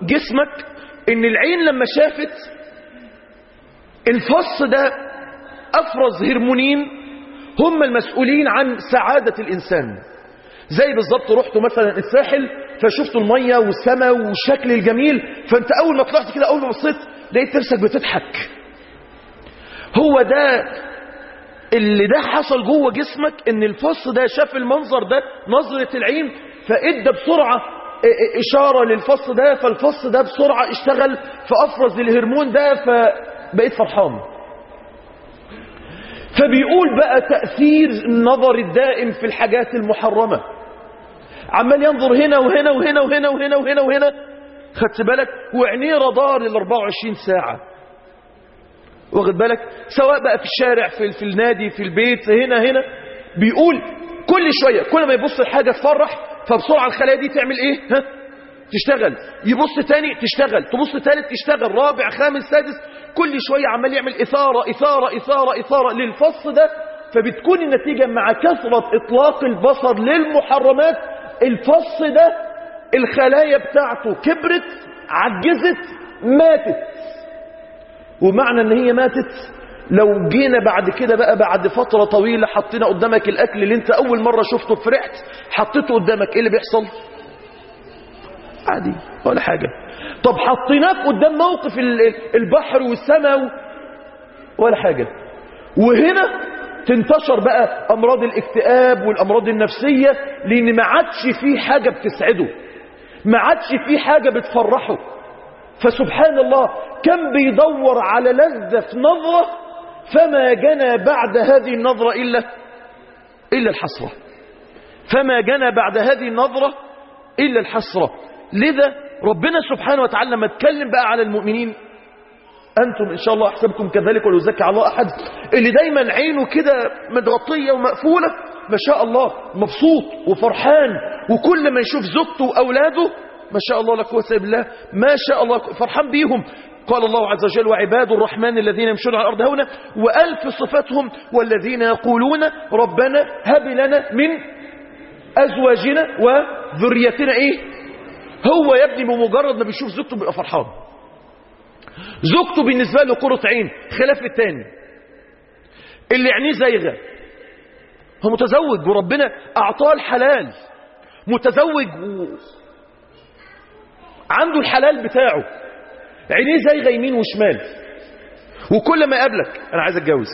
جسمك ان العين لما شافت الفص ده أفرز هرمونين هم المسؤولين عن سعادة الإنسان زي بالظبط رحتوا مثلا الساحل فشفتوا المية والسماء والشكل الجميل فانت اول ما طلعت كده اول ما بصيت لقيت نفسك بتضحك هو ده اللي ده حصل جوه جسمك ان الفص ده شاف المنظر ده نظرة العين فادى بسرعة اشارة للفص ده فالفص ده بسرعة اشتغل فافرز الهرمون ده فبقيت فرحان فبيقول بقى تأثير النظر الدائم في الحاجات المحرمة عمال ينظر هنا وهنا وهنا وهنا وهنا وهنا وهنا خدت بالك وعينيه رادار ال 24 ساعة واخد بالك سواء بقى في الشارع في, في النادي في البيت هنا هنا بيقول كل شوية كل ما يبص لحاجة تفرح فبسرعة الخلايا دي تعمل ايه ها تشتغل يبص تاني تشتغل تبص تالت تشتغل رابع خامس سادس كل شوية عمال يعمل إثارة إثارة إثارة إثارة للفص ده فبتكون النتيجة مع كثرة إطلاق البصر للمحرمات الفص ده الخلايا بتاعته كبرت عجزت ماتت ومعنى ان هي ماتت لو جينا بعد كده بقى بعد فترة طويلة حطينا قدامك الأكل اللي انت أول مرة شفته فرحت حطيته قدامك ايه اللي بيحصل عادي ولا حاجة طب حطيناك قدام موقف البحر والسماء ولا حاجة وهنا تنتشر بقى أمراض الاكتئاب والأمراض النفسية لأن ما عادش فيه حاجة بتسعده ما عادش فيه حاجة بتفرحه فسبحان الله كم بيدور على لذة في نظرة فما جنى بعد هذه النظرة إلا إلا الحسرة فما جنى بعد هذه النظرة إلا الحسرة لذا ربنا سبحانه وتعالى لما اتكلم بقى على المؤمنين أنتم إن شاء الله أحسبكم كذلك ولا يزكي على الله أحد اللي دايما عينه كده متغطية ومقفولة ما شاء الله مبسوط وفرحان وكل ما يشوف زوجته وأولاده ما شاء الله لا قوه الا بالله ما شاء الله فرحان بيهم قال الله عز وجل وعباد الرحمن الذين يمشون على الأرض هونا وألف صفاتهم والذين يقولون ربنا هب لنا من أزواجنا وذريتنا إيه هو يا ابني بمجرد ما بيشوف زوجته بيبقى فرحان زوجته بالنسبة له قرة عين خلاف التاني اللي عينيه زيغة هو متزوج وربنا أعطاه الحلال متزوج و... عنده الحلال بتاعه عينيه زيغة يمين وشمال وكل ما يقابلك أنا عايز أتجوز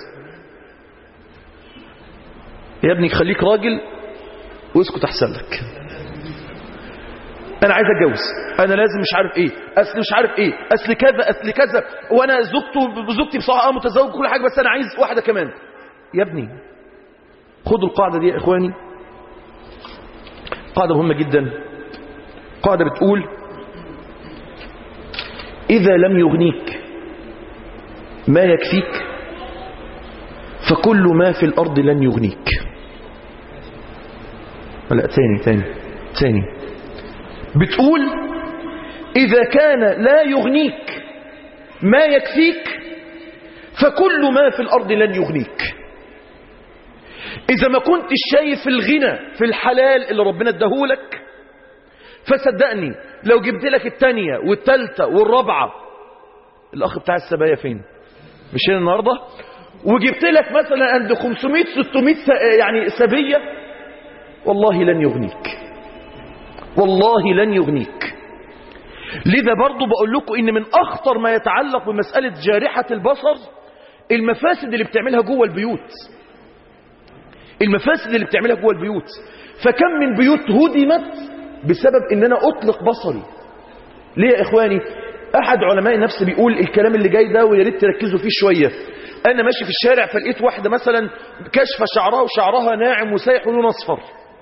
يا ابني خليك راجل واسكت أحسن لك انا عايز اتجوز انا لازم مش عارف ايه اصل مش عارف ايه اصل كذا اصل كذا وانا زوجته زوجتي بصراحه اه متزوج كل حاجه بس انا عايز واحده كمان يا ابني خدوا القاعده دي يا اخواني قاعده مهمه جدا قاعده بتقول اذا لم يغنيك ما يكفيك فكل ما في الارض لن يغنيك لا تاني تاني تاني بتقول إذا كان لا يغنيك ما يكفيك فكل ما في الأرض لن يغنيك إذا ما كنت شايف الغنى في الحلال اللي ربنا اداهولك فصدقني لو جبت لك التانية والتالتة والرابعة الأخ بتاع السبايا فين مش هنا النهاردة وجبت لك مثلا عند 500 600 يعني سبية والله لن يغنيك والله لن يغنيك لذا برضو بقول لكم ان من اخطر ما يتعلق بمسألة جارحة البصر المفاسد اللي بتعملها جوه البيوت المفاسد اللي بتعملها جوه البيوت فكم من بيوت هدمت بسبب ان انا اطلق بصري ليه يا اخواني احد علماء النفس بيقول الكلام اللي جاي ده ويا ريت تركزوا فيه شويه انا ماشي في الشارع فلقيت واحده مثلا كشفه شعرها وشعرها ناعم وسايح ولون اصفر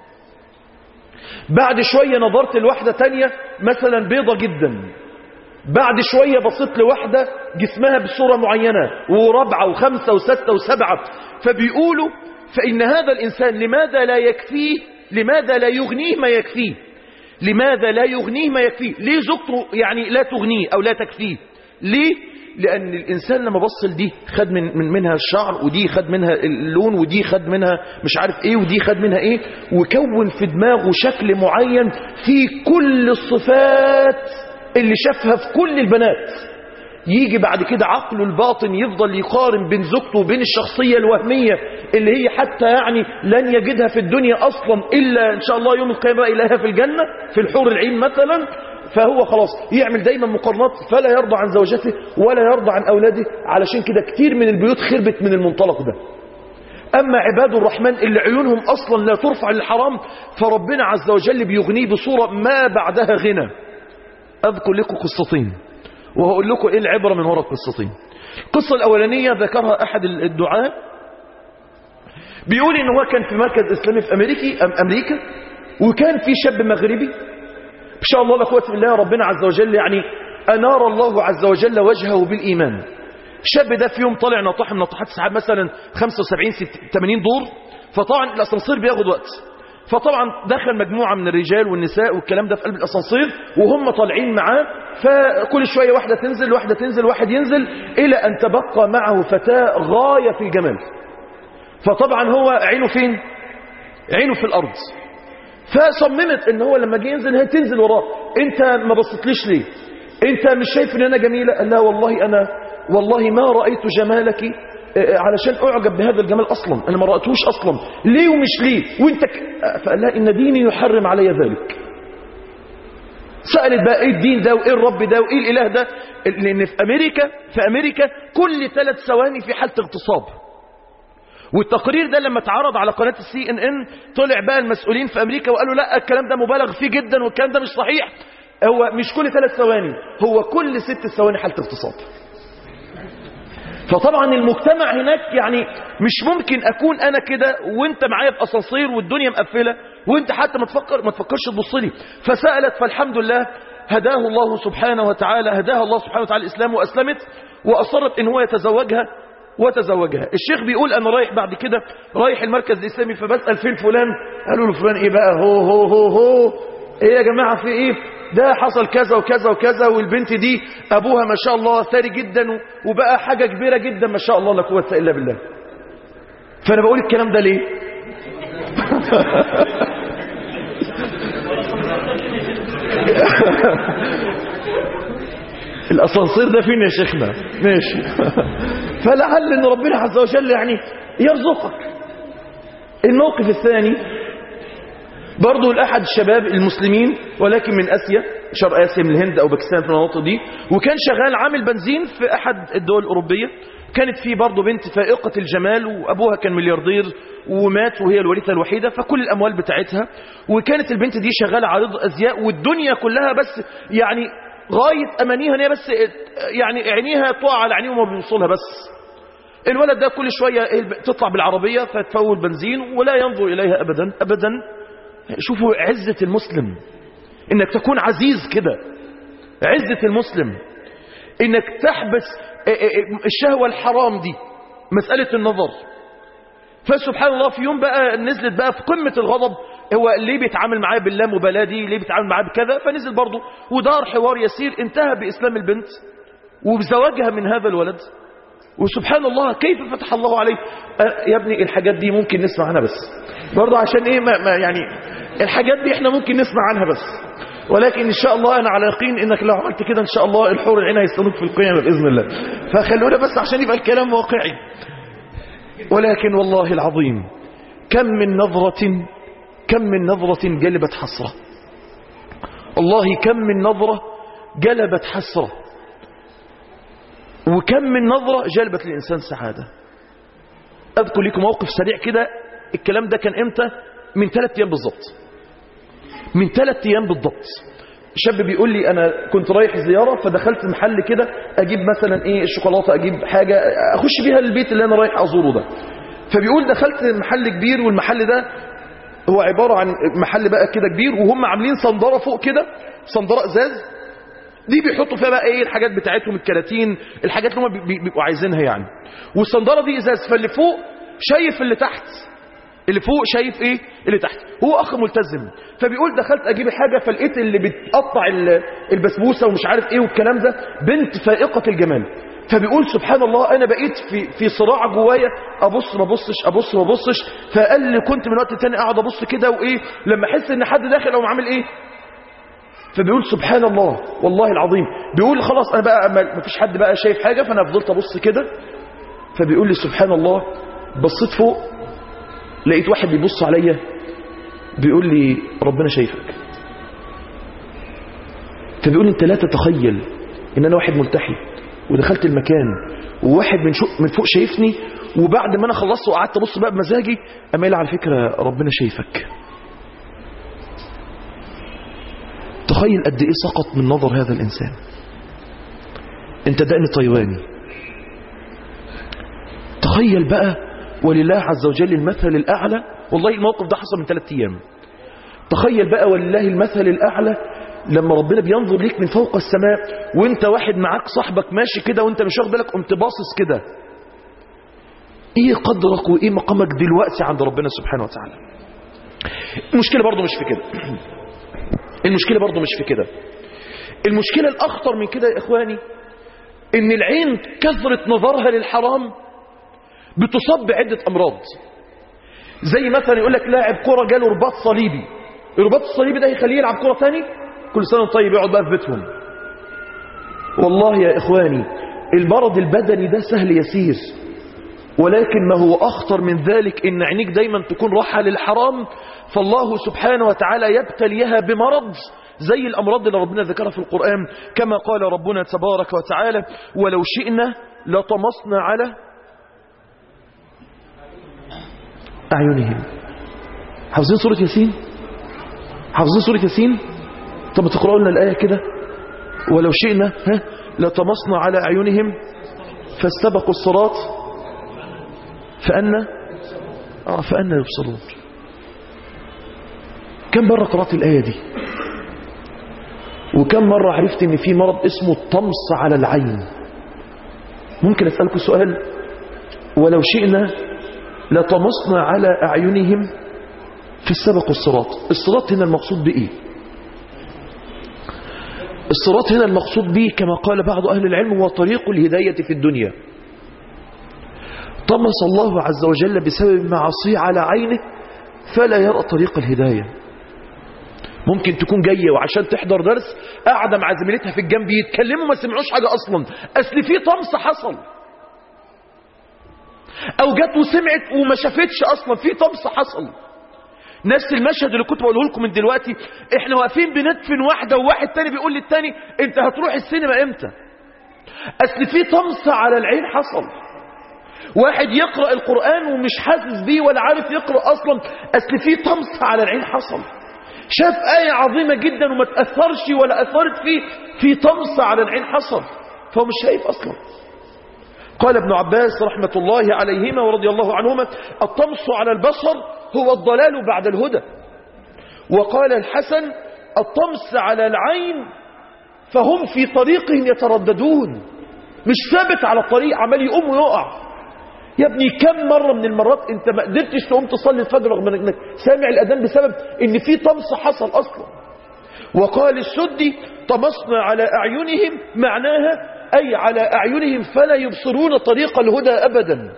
بعد شوية نظرت لواحدة تانية مثلا بيضة جدا بعد شوية بصيت لواحدة جسمها بصورة معينة ورابعة وخمسة وستة وسبعة فبيقولوا فإن هذا الإنسان لماذا لا يكفيه لماذا لا يغنيه ما يكفيه لماذا لا يغنيه ما يكفيه ليه زوجته يعني لا تغنيه أو لا تكفيه ليه لأن الإنسان لما بص لدي خد من, من منها الشعر ودي خد منها اللون ودي خد منها مش عارف إيه ودي خد منها إيه وكون في دماغه شكل معين في كل الصفات اللي شافها في كل البنات يجي بعد كده عقله الباطن يفضل يقارن بين زوجته وبين الشخصية الوهمية اللي هي حتى يعني لن يجدها في الدنيا أصلا إلا إن شاء الله يوم القيامة إليها في الجنة في الحور العين مثلا فهو خلاص يعمل دايما مقارنات فلا يرضى عن زوجته ولا يرضى عن أولاده علشان كده كتير من البيوت خربت من المنطلق ده أما عباد الرحمن اللي عيونهم أصلا لا ترفع للحرام فربنا عز وجل بيغنيه بصورة ما بعدها غنى أذكر لكم قصتين وهقول لكم إيه العبرة من وراء القصتين القصة الأولانية ذكرها أحد الدعاة بيقول إن هو كان في مركز إسلامي في أمريكي أم أمريكا وكان في شاب مغربي إن شاء الله لا قوة بالله ربنا عز وجل يعني أنار الله عز وجل وجهه بالإيمان الشاب ده في يوم طالع ناطح من ناطحات السحاب مثلا 75 80 دور فطبعا الاسانسير بياخد وقت فطبعا دخل مجموعة من الرجال والنساء والكلام ده في قلب الاسانسير وهم طالعين معاه فكل شوية واحدة تنزل واحدة تنزل واحد ينزل إلى أن تبقى معه فتاة غاية في الجمال فطبعا هو عينه فين عينه في الأرض فصممت ان هو لما جه ينزل هي تنزل وراه انت ما بصيتليش ليه انت مش شايف ان انا جميلة قال لا والله انا والله ما رأيت جمالك علشان أعجب بهذا الجمال أصلا أنا ما رأيتوش أصلا ليه ومش ليه وانت ك... فقال لها إن ديني يحرم علي ذلك سألت بقى إيه الدين ده وإيه الرب ده وإيه الإله ده لأن في أمريكا في أمريكا كل ثلاث ثواني في حالة اغتصاب والتقرير ده لما اتعرض على قناة السي ان ان طلع بقى المسؤولين في أمريكا وقالوا لا الكلام ده مبالغ فيه جدا والكلام ده مش صحيح هو مش كل ثلاث ثواني هو كل ست ثواني حالة اغتصاب فطبعا المجتمع هناك يعني مش ممكن اكون انا كده وانت معايا في اسانسير والدنيا مقفله وانت حتى ما تفكر ما تفكرش تبص لي فسالت فالحمد لله هداه الله سبحانه وتعالى هداها الله سبحانه وتعالى الاسلام واسلمت واصرت ان هو يتزوجها وتزوجها الشيخ بيقول انا رايح بعد كده رايح المركز الاسلامي فبسال فين فلان قالوا له فلان ايه بقى هو هو هو هو ايه يا جماعه في ايه ده حصل كذا وكذا وكذا والبنت دي ابوها ما شاء الله ثري جدا وبقى حاجة كبيرة جدا ما شاء الله لا قوه الا بالله فانا بقول الكلام ده ليه الاسانسير ده فين يا شيخنا ماشي فلعل ان ربنا عز وجل يعني يرزقك الموقف الثاني برضو لأحد الشباب المسلمين ولكن من آسيا شرق آسيا من الهند أو باكستان في المناطق دي وكان شغال عامل بنزين في أحد الدول الأوروبية كانت فيه برضو بنت فائقة الجمال وأبوها كان ملياردير ومات وهي الوريثة الوحيدة فكل الأموال بتاعتها وكانت البنت دي شغالة عارض أزياء والدنيا كلها بس يعني غاية أمانيها ان هي بس يعني عينيها تقع على عينيهم وما بيوصلها بس الولد ده كل شوية تطلع بالعربية فتفول بنزين ولا ينظر إليها أبدا أبدا شوفوا عزة المسلم انك تكون عزيز كده عزة المسلم انك تحبس الشهوة الحرام دي مسألة النظر فسبحان الله في يوم بقى نزلت بقى في قمة الغضب هو ليه بيتعامل معاه باللامبالاة دي ليه بيتعامل معاه بكذا فنزل برضه ودار حوار يسير انتهى بإسلام البنت وبزواجها من هذا الولد وسبحان الله كيف فتح الله عليه يا ابني الحاجات دي ممكن نسمع عنها بس برضه عشان ايه ما, ما يعني الحاجات دي احنا ممكن نسمع عنها بس ولكن ان شاء الله انا على يقين انك لو عملت كده ان شاء الله الحور العين هيستنوك في القيامة باذن الله فخلونا بس عشان يبقى الكلام واقعي ولكن والله العظيم كم من نظرة كم من نظرة جلبت حسرة والله كم من نظرة جلبت حسرة وكم من نظرة جلبت للإنسان سعادة أذكر لكم موقف سريع كده الكلام ده كان إمتى من ثلاث أيام بالضبط من ثلاث أيام بالضبط شاب بيقول لي أنا كنت رايح زيارة فدخلت محل كده أجيب مثلا إيه الشوكولاتة أجيب حاجة أخش بيها البيت اللي أنا رايح أزوره ده فبيقول دخلت محل كبير والمحل ده هو عبارة عن محل بقى كده كبير وهم عاملين صندرة فوق كده صندرة ازاز دي بيحطوا فيها بقى ايه الحاجات بتاعتهم الكراتين الحاجات اللي هم بيبقوا عايزينها يعني والصندرة دي ازاز فاللي فوق شايف اللي تحت اللي فوق شايف ايه اللي تحت هو اخ ملتزم فبيقول دخلت اجيب الحاجة فلقيت اللي بتقطع البسبوسة ومش عارف ايه والكلام ده بنت فائقة الجمال فبيقول سبحان الله انا بقيت في في صراع جوايا ابص ما ابصش ابص ما ابصش فقال لي كنت من وقت تاني اقعد ابص كده وايه لما احس ان حد داخل او عامل ايه فبيقول سبحان الله والله العظيم بيقول خلاص انا بقى ما فيش حد بقى شايف حاجه فانا فضلت ابص كده فبيقول لي سبحان الله بصيت فوق لقيت واحد بيبص عليا بيقول لي ربنا شايفك فبيقول لي انت لا تتخيل ان انا واحد ملتحي ودخلت المكان وواحد من, شو من فوق شايفني وبعد ما انا خلصت وقعدت ابص بقى بمزاجي اما قال على فكره ربنا شايفك تخيل قد ايه سقط من نظر هذا الانسان انت دقن طيواني تخيل بقى ولله عز وجل المثل الاعلى والله الموقف ده حصل من ثلاثة ايام تخيل بقى ولله المثل الاعلى لما ربنا بينظر ليك من فوق السماء وانت واحد معاك صاحبك ماشي كده وانت مش واخد بالك قمت باصص كده ايه قدرك وايه مقامك دلوقتي عند ربنا سبحانه وتعالى المشكله برضه مش في كده المشكله برضه مش في كده المشكله الاخطر من كده يا اخواني ان العين كثره نظرها للحرام بتصاب بعده امراض زي مثلا يقول لك لاعب كره جاله رباط صليبي الرباط الصليبي ده يخليه يلعب كره ثاني كل سنه وانت طيب يقعد بقى في بيتهم والله يا اخواني المرض البدني ده سهل يسير ولكن ما هو أخطر من ذلك إن عينيك دايما تكون راحة للحرام فالله سبحانه وتعالى يبتليها بمرض زي الأمراض اللي ربنا ذكرها في القرآن كما قال ربنا تبارك وتعالى ولو شئنا لطمسنا على أعينهم حافظين سورة ياسين حافظين سورة ياسين طب تقرأوا لنا الآية كده ولو شئنا ها لطمسنا على أعينهم فاستبقوا الصراط فأنا آه فأنا يبصرون كم مرة قرأت الآية دي وكم مرة عرفت ان في مرض اسمه الطمس على العين ممكن أسألكم سؤال ولو شئنا لطمسنا على أعينهم في السبق الصراط الصراط هنا المقصود بإيه الصراط هنا المقصود به كما قال بعض أهل العلم هو طريق الهداية في الدنيا طمس الله عز وجل بسبب معصيه على عينه فلا يرى طريق الهداية ممكن تكون جاية وعشان تحضر درس قاعدة مع زميلتها في الجنب يتكلموا ما سمعوش حاجة أصلا أصل في طمس حصل أو جت وسمعت وما شافتش أصلا في طمس حصل نفس المشهد اللي كنت بقوله لكم من دلوقتي احنا واقفين بندفن واحدة وواحد تاني بيقول للتاني انت هتروح السينما امتى اصل في طمس على العين حصل واحد يقرأ القرآن ومش حاسس بيه ولا عارف يقرأ أصلا أصل في طمس على العين حصل شاف آية عظيمة جدا وما تأثرش ولا أثرت فيه في طمس على العين حصل فهو مش شايف أصلا قال ابن عباس رحمة الله عليهما ورضي الله عنهما الطمس على البصر هو الضلال بعد الهدى وقال الحسن الطمس على العين فهم في طريقهم يترددون مش ثابت على الطريق عمال يقوم ويقع يا ابني كم مرة من المرات انت ما قدرتش تقوم تصلي الفجر رغم انك سامع الاذان بسبب ان في طمس حصل اصلا وقال السدي طمسنا على اعينهم معناها اي على اعينهم فلا يبصرون طريق الهدى ابدا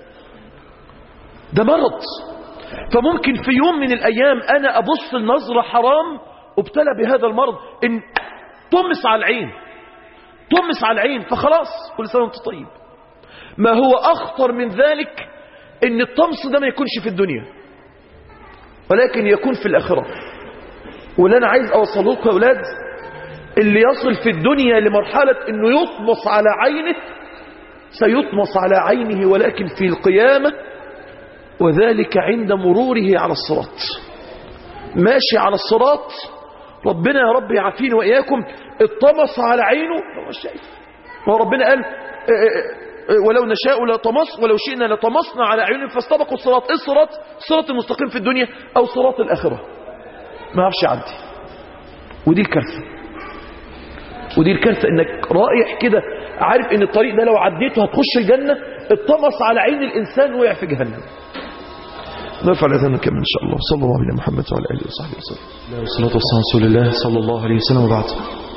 ده مرض فممكن في يوم من الايام انا ابص النظرة حرام ابتلى بهذا المرض ان طمس على العين طمس على العين فخلاص كل سنة وانت طيب ما هو أخطر من ذلك ان الطمس ده ما يكونش في الدنيا ولكن يكون في الآخرة واللي أنا عايز أوصل لكم يا أولاد اللي يصل في الدنيا لمرحلة أنه يطمس على عينه سيطمس على عينه ولكن في القيامة وذلك عند مروره على الصراط ماشي على الصراط ربنا يا رب يعافيني وإياكم اطمس على عينه هو شايف وربنا قال ولو نشاء لطمس ولو شئنا لطمسنا على عيونهم فاستبقوا الصراط ايه الصراط الصراط المستقيم في الدنيا او صراط الاخره ما يعرفش يعدي ودي الكارثه ودي الكارثه انك رايح كده عارف ان الطريق ده لو عديته هتخش الجنه اطمس على عين الانسان وقع في جهنم نرفع الاذان نكمل ان شاء الله صلى الله عليه محمد وعلى اله وصحبه وسلم والصلاه والسلام على رسول الله صلى الله عليه وسلم وبعد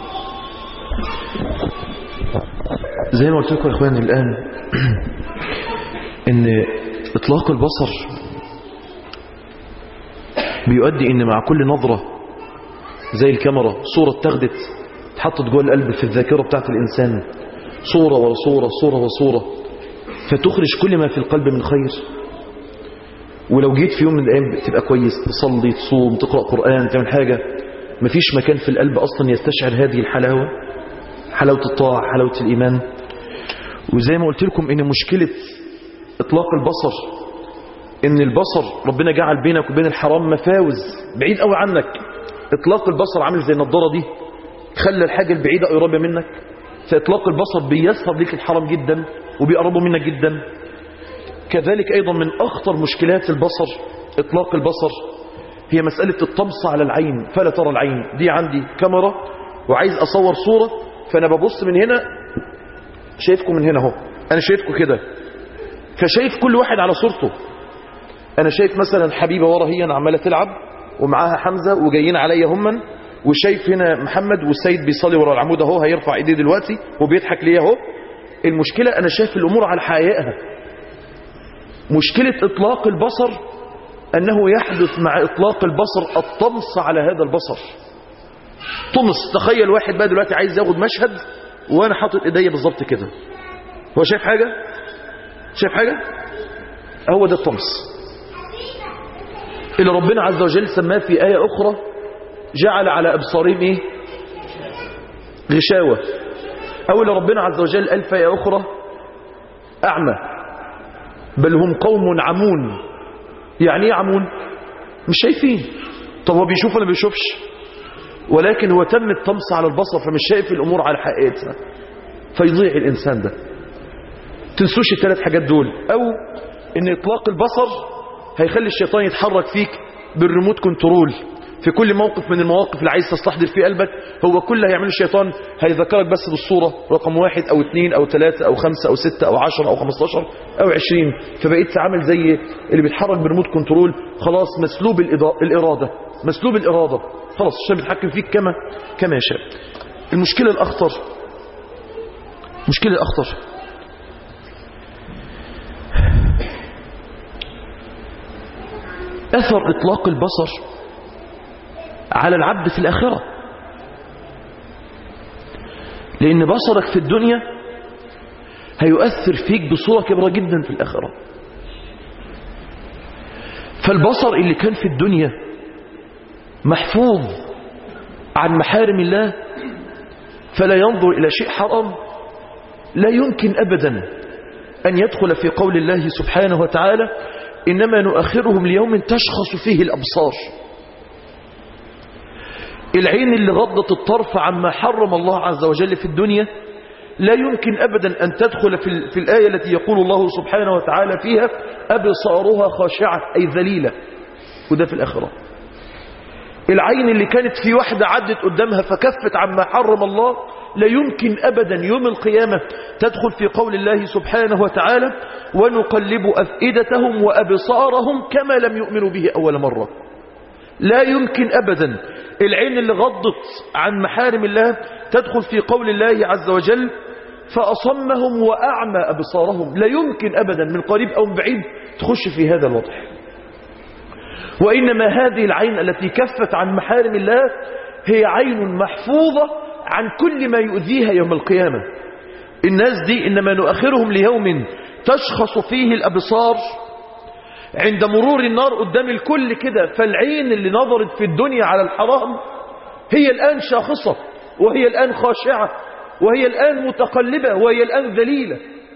زي ما قلت لكم يا اخواني الان ان اطلاق البصر بيؤدي ان مع كل نظرة زي الكاميرا صورة اتخذت اتحطت جوه القلب في الذاكرة بتاعت الإنسان صورة وصورة صورة وصورة فتخرج كل ما في القلب من خير ولو جيت في يوم من الأيام تبقى كويس تصلي تصوم تقرأ قرآن تعمل حاجة مفيش مكان في القلب أصلا يستشعر هذه الحلاوة حلاوة الطاعة حلاوة الإيمان وزي ما قلت لكم إن مشكلة إطلاق البصر إن البصر ربنا جعل بينك وبين الحرام مفاوز بعيد قوي عنك إطلاق البصر عامل زي النضارة دي خلى الحاجة البعيدة قريبة منك فإطلاق البصر بيسهر ليك الحرام جدا وبيقربه منك جدا كذلك أيضا من أخطر مشكلات البصر إطلاق البصر هي مسألة الطمس على العين فلا ترى العين دي عندي كاميرا وعايز أصور صورة فأنا ببص من هنا شايفكم من هنا اهو أنا شايفكم كده فشايف كل واحد على صورته أنا شايف مثلا حبيبة ورا هي عمالة تلعب ومعاها حمزة وجايين عليا هما وشايف هنا محمد والسيد بيصلي ورا العمود اهو هيرفع ايديه دلوقتي وبيضحك ليا اهو المشكلة أنا شايف الأمور على حقيقها مشكلة إطلاق البصر أنه يحدث مع إطلاق البصر الطمس على هذا البصر طمس تخيل واحد بقى دلوقتي عايز ياخد مشهد وأنا حاطط إيديا بالظبط كده هو شايف حاجة شايف حاجة هو ده الطمس اللي ربنا عز وجل سماه في آية أخرى جعل على أبصارهم إيه غشاوة أو اللي ربنا عز وجل قال في آية أخرى أعمى بل هم قوم عمون يعني ايه عمون مش شايفين طب هو بيشوف ولا بيشوفش ولكن هو تم الطمس على البصر فمش شايف الأمور على حقيقتها فيضيع الإنسان ده تنسوش الثلاث حاجات دول أو إن إطلاق البصر هيخلي الشيطان يتحرك فيك بالريموت كنترول في كل موقف من المواقف اللي عايز تستحضر في قلبك هو كل اللي هيعمله الشيطان هيذكرك بس بالصورة رقم واحد أو اثنين أو ثلاثة أو خمسة أو ستة أو عشرة أو خمستاشر أو عشرين فبقيت عامل زي اللي بيتحرك بريموت كنترول خلاص مسلوب الإرادة مسلوب الإرادة خلاص الشيطان بيتحكم فيك كما كما يشاء المشكلة الأخطر المشكلة الأخطر أثر إطلاق البصر على العبد في الآخرة لأن بصرك في الدنيا هيؤثر فيك بصورة كبيرة جدا في الآخرة فالبصر اللي كان في الدنيا محفوظ عن محارم الله فلا ينظر إلى شيء حرام لا يمكن أبدا أن يدخل في قول الله سبحانه وتعالى إنما نؤخرهم ليوم تشخص فيه الأبصار العين اللي غضت الطرف عما حرم الله عز وجل في الدنيا لا يمكن أبدا أن تدخل في, في الآية التي يقول الله سبحانه وتعالى فيها أبصارها خاشعة أي ذليلة وده في الآخرة العين اللي كانت في واحدة عدت قدامها فكفت عما حرم الله لا يمكن أبدا يوم القيامة تدخل في قول الله سبحانه وتعالى ونقلب أفئدتهم وأبصارهم كما لم يؤمنوا به أول مرة لا يمكن أبدا العين اللي غضت عن محارم الله تدخل في قول الله عز وجل فأصمهم وأعمى أبصارهم لا يمكن أبدا من قريب أو من بعيد تخش في هذا الوضع وإنما هذه العين التي كفت عن محارم الله هي عين محفوظة عن كل ما يؤذيها يوم القيامة الناس دي إنما نؤخرهم ليوم تشخص فيه الأبصار عند مرور النار قدام الكل كده فالعين اللي نظرت في الدنيا على الحرام هي الآن شاخصة وهي الآن خاشعة وهي الآن متقلبة وهي الآن ذليلة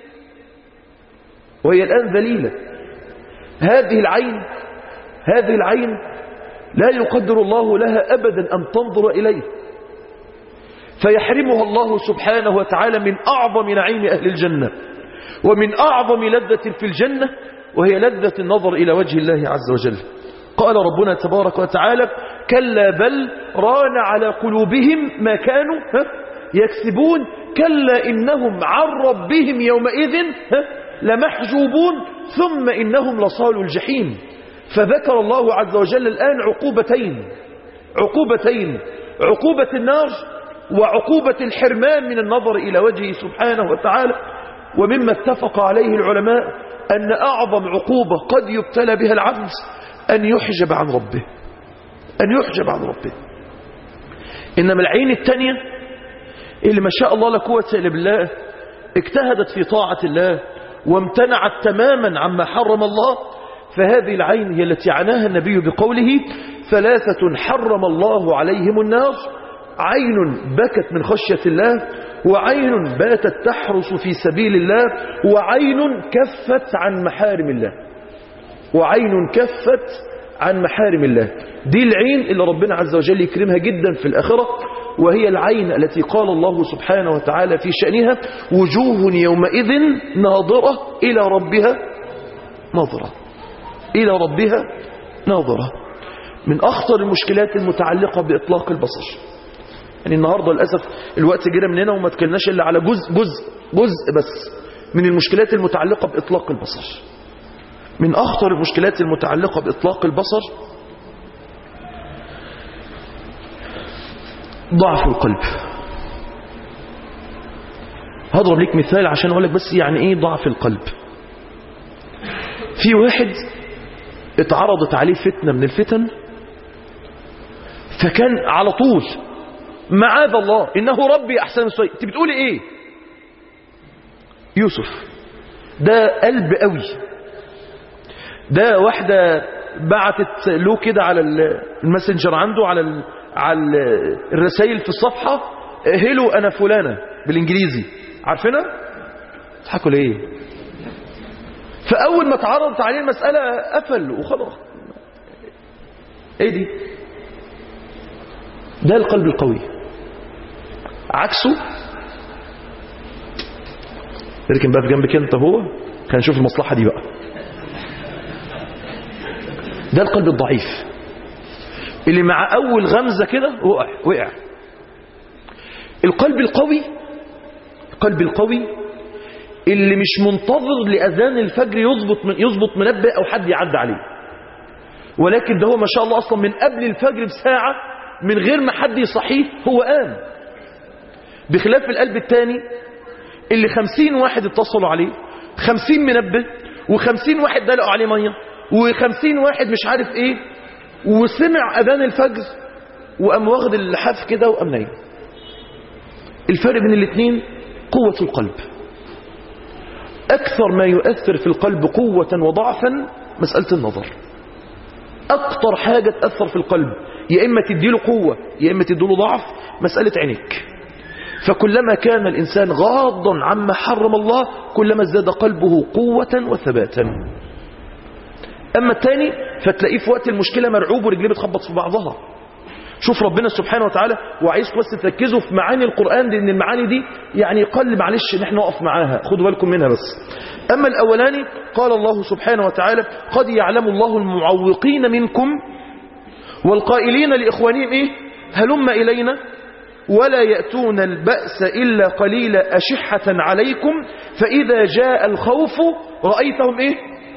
وهي الآن ذليلة هذه العين هذه العين لا يقدر الله لها أبدا أن تنظر إليه فيحرمها الله سبحانه وتعالى من أعظم نعيم أهل الجنة ومن أعظم لذة في الجنة وهي لذة النظر إلى وجه الله عز وجل قال ربنا تبارك وتعالى كلا بل ران على قلوبهم ما كانوا يكسبون كلا إنهم عن ربهم يومئذ لمحجوبون ثم إنهم لصالوا الجحيم فذكر الله عز وجل الآن عقوبتين عقوبتين عقوبة النار وعقوبة الحرمان من النظر إلى وجهه سبحانه وتعالى ومما اتفق عليه العلماء أن أعظم عقوبة قد يبتلى بها العبد أن يحجب عن ربه أن يحجب عن ربه إنما العين التانية اللي ما شاء الله لا قوة إلا بالله اجتهدت في طاعة الله وامتنعت تماما عما حرم الله فهذه العين هي التي عناها النبي بقوله ثلاثة حرم الله عليهم النار عين بكت من خشية الله وعين باتت تحرس في سبيل الله وعين كفت عن محارم الله وعين كفت عن محارم الله دي العين اللي ربنا عز وجل يكرمها جدا في الآخرة وهي العين التي قال الله سبحانه وتعالى في شأنها وجوه يومئذ ناظرة إلى ربها ناظرة إلى ربها ناظرة من أخطر المشكلات المتعلقة بإطلاق البصر يعني النهاردة للأسف الوقت جرى مننا وما تكلناش إلا على جزء جزء جزء بس من المشكلات المتعلقة بإطلاق البصر من أخطر المشكلات المتعلقة بإطلاق البصر ضعف القلب هضرب لك مثال عشان أقول لك بس يعني إيه ضعف القلب في واحد اتعرضت عليه فتنة من الفتن فكان على طول معاذ الله إنه ربي أحسن السوء أنت بتقولي إيه يوسف ده قلب قوي ده واحدة بعتت له كده على الماسنجر عنده على ال... على الرسائل في الصفحة هلو أنا فلانة بالإنجليزي عارفينها؟ تضحكوا ليه؟ فأول ما اتعرضت عليه المسألة قفل وخلاص ايه دي؟ ده القلب القوي عكسه اركن بقى في جنبك انت هو خلينا نشوف المصلحة دي بقى ده القلب الضعيف اللي مع أول غمزة كده وقع وقع القلب القوي القلب القوي اللي مش منتظر لأذان الفجر يظبط يظبط منبه أو حد يعدي عليه ولكن ده هو ما شاء الله أصلا من قبل الفجر بساعة من غير ما حد يصحيه هو قام بخلاف القلب الثاني اللي خمسين واحد اتصلوا عليه خمسين منبه وخمسين واحد دلقوا عليه مية وخمسين واحد مش عارف ايه وسمع أذان الفجر وقام واخد اللحاف كده وقام نايم الفرق بين الاثنين قوة القلب أكثر ما يؤثر في القلب قوة وضعفا مسألة النظر أكثر حاجة تأثر في القلب يا إما تديله قوة يا إما تديله ضعف مسألة عينيك فكلما كان الإنسان غاضا عما حرم الله كلما ازداد قلبه قوة وثباتا أما الثاني فتلاقيه في وقت المشكلة مرعوب ورجليه بتخبط في بعضها شوف ربنا سبحانه وتعالى وعايزكم بس تركزوا في معاني القرآن لأن المعاني دي يعني قل معلش ان احنا نقف معاها خدوا بالكم منها بس أما الأولاني قال الله سبحانه وتعالى قد يعلم الله المعوقين منكم والقائلين لإخوانهم إيه هلم إلينا ولا يأتون البأس إلا قليلا أشحة عليكم فإذا جاء الخوف رأيتهم إيه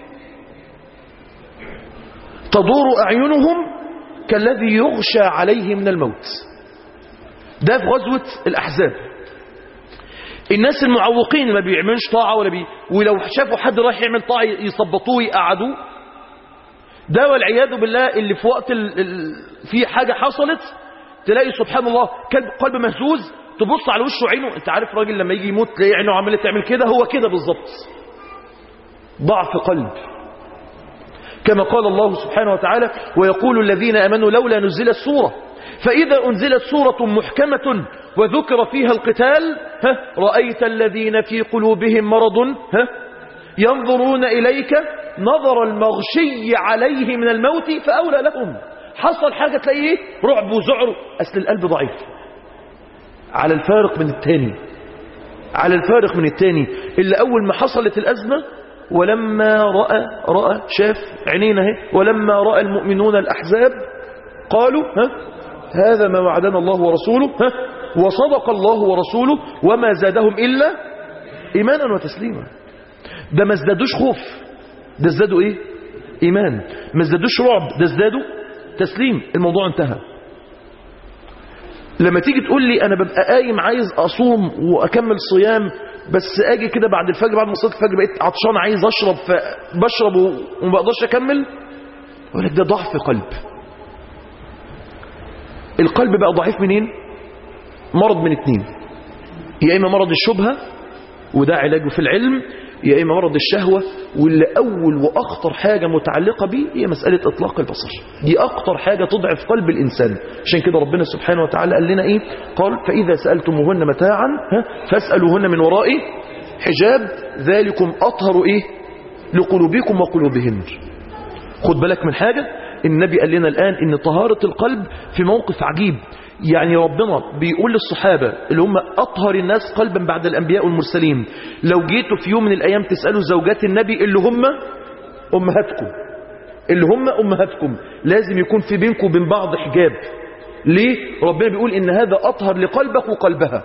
تدور أعينهم كالذي يغشى عليه من الموت ده في غزوة الأحزاب الناس المعوقين ما بيعملوش طاعة ولا بي ولو شافوا حد رايح يعمل طاعة يصبطوه يقعدوه ده والعياذ بالله اللي في وقت ال... ال... في حاجة حصلت تلاقي سبحان الله قلب, قلب مهزوز تبص على وشه عينه انت عارف راجل لما يجي يموت تلاقي عينه عماله تعمل كده هو كده بالظبط ضعف قلب كما قال الله سبحانه وتعالى ويقول الذين امنوا لولا نزلت سوره فاذا انزلت سوره محكمه وذكر فيها القتال ها رايت الذين في قلوبهم مرض ها ينظرون اليك نظر المغشي عليه من الموت فاولى لهم حصل حاجه تلاقيه رعب وذعر اصل القلب ضعيف على الفارق من الثاني على الفارق من الثاني اللي اول ما حصلت الازمه ولما رأى رأى شاف عينينا اهي ولما رأى المؤمنون الأحزاب قالوا ها هذا ما وعدنا الله ورسوله ها وصدق الله ورسوله وما زادهم إلا إيمانا وتسليما ده ما ازدادوش خوف ده ازدادوا إيه إيمان ما ازدادوش رعب ده ازدادوا تسليم الموضوع انتهى لما تيجي تقول لي أنا ببقى قايم عايز أصوم وأكمل صيام بس اجي كده بعد الفجر بعد ما صليت الفجر بقيت عطشان عايز اشرب فبشرب وما بقدرش اكمل اقول لك ده ضعف قلب القلب بقى ضعيف منين مرض من اتنين يا إما مرض الشبهة وده علاجه في العلم يا إما مرض الشهوة واللي أول وأخطر حاجة متعلقة به هي مسألة إطلاق البصر دي أخطر حاجة تضعف قلب الإنسان عشان كده ربنا سبحانه وتعالى قال لنا إيه قال فإذا سألتموهن متاعا ها فاسألوهن من وراء حجاب ذلكم أطهر إيه لقلوبكم وقلوبهن خد بالك من حاجة النبي قال لنا الآن إن طهارة القلب في موقف عجيب يعني ربنا بيقول للصحابة اللي هم أطهر الناس قلبا بعد الأنبياء والمرسلين لو جيتوا في يوم من الأيام تسألوا زوجات النبي اللي هم أمهاتكم اللي هم أمهاتكم لازم يكون في بينكم وبين بعض حجاب ليه؟ ربنا بيقول إن هذا أطهر لقلبك وقلبها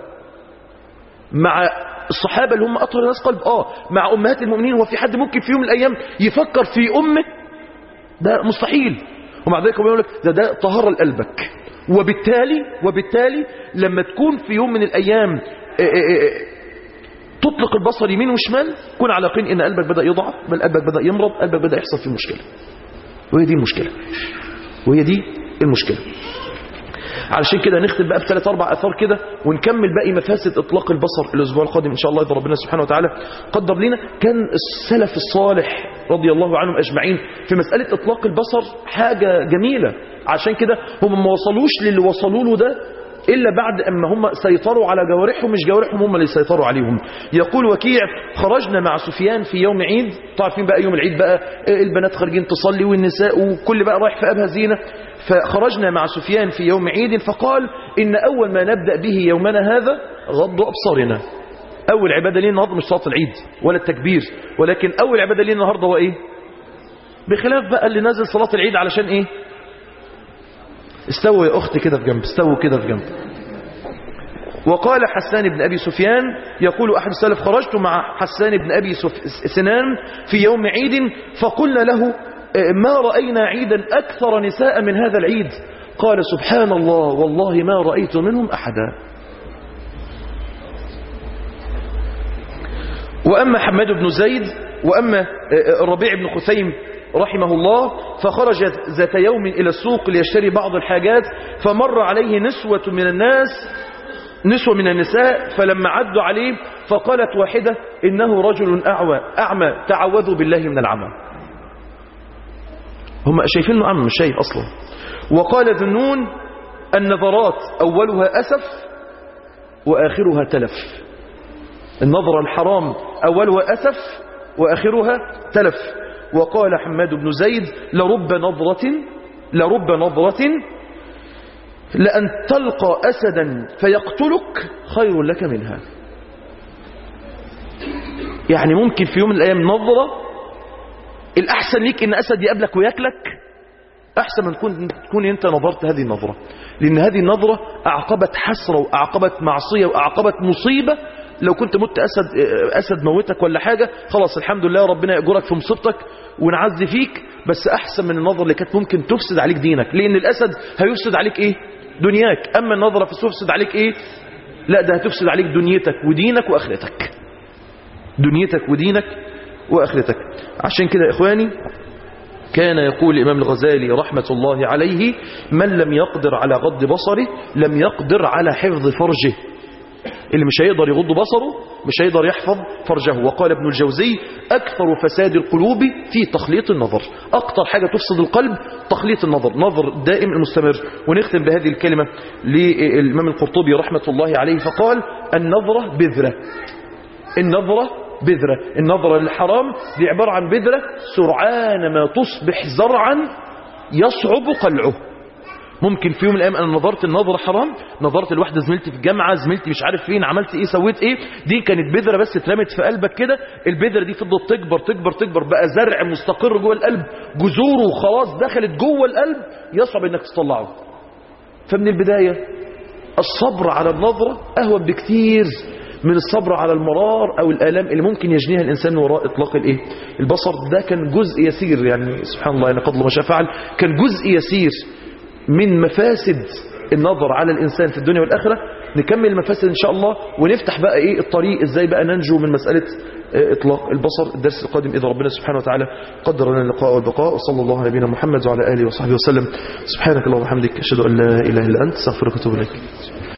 مع الصحابة اللي هم أطهر الناس قلب آه مع أمهات المؤمنين هو في حد ممكن في يوم من الأيام يفكر في أمه ده مستحيل ومع ذلك هو بيقول لك ده ده طهارة لقلبك وبالتالي وبالتالي لما تكون في يوم من الأيام آه، آه، آه، تطلق البصر يمين وشمال كن على يقين ان قلبك بدأ يضعف بل قلبك بدأ يمرض قلبك بدأ يحصل فيه مشكلة وهي دي المشكلة وهي دي المشكلة علشان كده نختم بقى بثلاث اربع اثار كده ونكمل باقي مفاسد اطلاق البصر الاسبوع القادم ان شاء الله اذا ربنا سبحانه وتعالى قدر لنا كان السلف الصالح رضي الله عنهم اجمعين في مساله اطلاق البصر حاجه جميله عشان كده هم ما وصلوش للي وصلوا له ده إلا بعد أما هم سيطروا على جوارحهم مش جوارحهم هم اللي سيطروا عليهم يقول وكيع خرجنا مع سفيان في يوم عيد تعرفين بقى يوم العيد بقى البنات خارجين تصلي والنساء وكل بقى رايح في أبها زينة فخرجنا مع سفيان في يوم عيد فقال إن أول ما نبدأ به يومنا هذا غض أبصارنا أول عبادة لنا النهارده مش صلاة العيد ولا التكبير ولكن أول عبادة لنا النهارده هو إيه بخلاف بقى اللي نازل صلاة العيد علشان إيه استووا يا أختي كده في جنب استووا كده في جنب وقال حسان بن أبي سفيان يقول أحد السلف خرجت مع حسان بن أبي سف- سنان في يوم عيد فقلنا له آه، ما رأينا عيدا أكثر نساء من هذا العيد قال سبحان الله والله ما رأيت منهم أحدا وأما حماد بن زيد وأما آه، الربيع بن خثيم رحمه الله فخرج ذات يوم إلى السوق ليشتري بعض الحاجات فمر عليه نسوة من الناس نسوة من النساء فلما عدوا عليه فقالت واحدة إنه رجل أعوى أعمى تعوذوا بالله من العمى هم شايفين انه أعمى مش شايف أصلا وقال ذنون النظرات أولها أسف وآخرها تلف النظرة الحرام أولها أسف وآخرها تلف وقال حماد بن زيد لرب نظرة لرب نظرة لأن تلقى أسدا فيقتلك خير لك منها يعني ممكن في يوم من الأيام نظرة الأحسن ليك إن أسد يقابلك ويأكلك أحسن من تكون, تكون أنت نظرت هذه النظرة لأن هذه النظرة أعقبت حسرة وأعقبت معصية وأعقبت مصيبة لو كنت مت أسد, أسد موتك ولا حاجة خلاص الحمد لله ربنا يأجرك في مصيبتك ونعز فيك بس أحسن من النظر اللي كانت ممكن تفسد عليك دينك لأن الأسد هيفسد عليك إيه دنياك أما النظرة فتفسد عليك إيه لا ده هتفسد عليك دنيتك ودينك وآخرتك دنيتك ودينك وآخرتك عشان كده يا إخواني كان يقول الإمام الغزالي رحمة الله عليه من لم يقدر على غض بصره لم يقدر على حفظ فرجه اللي مش هيقدر يغض بصره مش هيقدر يحفظ فرجه وقال ابن الجوزي أكثر فساد القلوب في تخليط النظر أكثر حاجة تفسد القلب تخليط النظر نظر دائم المستمر ونختم بهذه الكلمة للإمام القرطبي رحمة الله عليه فقال النظرة بذرة النظرة بذرة النظرة للحرام دي عبارة عن بذرة سرعان ما تصبح زرعا يصعب قلعه ممكن في يوم من الايام انا نظرت النظره حرام نظرت لواحده زميلتي في الجامعه زميلتي مش عارف فين عملت ايه سويت ايه دي كانت بذره بس اترمت في قلبك كده البذره دي فضلت تكبر تكبر تكبر بقى زرع مستقر جوه القلب جذوره خلاص دخلت جوه القلب يصعب انك تطلعه فمن البدايه الصبر على النظره اهون بكتير من الصبر على المرار او الالام اللي ممكن يجنيها الانسان وراء اطلاق الايه البصر ده كان جزء يسير يعني سبحان الله يعني قدر ما شاء فعل كان جزء يسير من مفاسد النظر على الإنسان في الدنيا والآخرة نكمل المفاسد إن شاء الله ونفتح بقى إيه الطريق إزاي بقى ننجو من مسألة إطلاق البصر الدرس القادم إذا ربنا سبحانه وتعالى قدر لنا اللقاء والبقاء وصلى الله على نبينا محمد وعلى آله وصحبه وسلم سبحانك اللهم وبحمدك أشهد أن لا إله إلا أنت استغفرك وأتوب إليك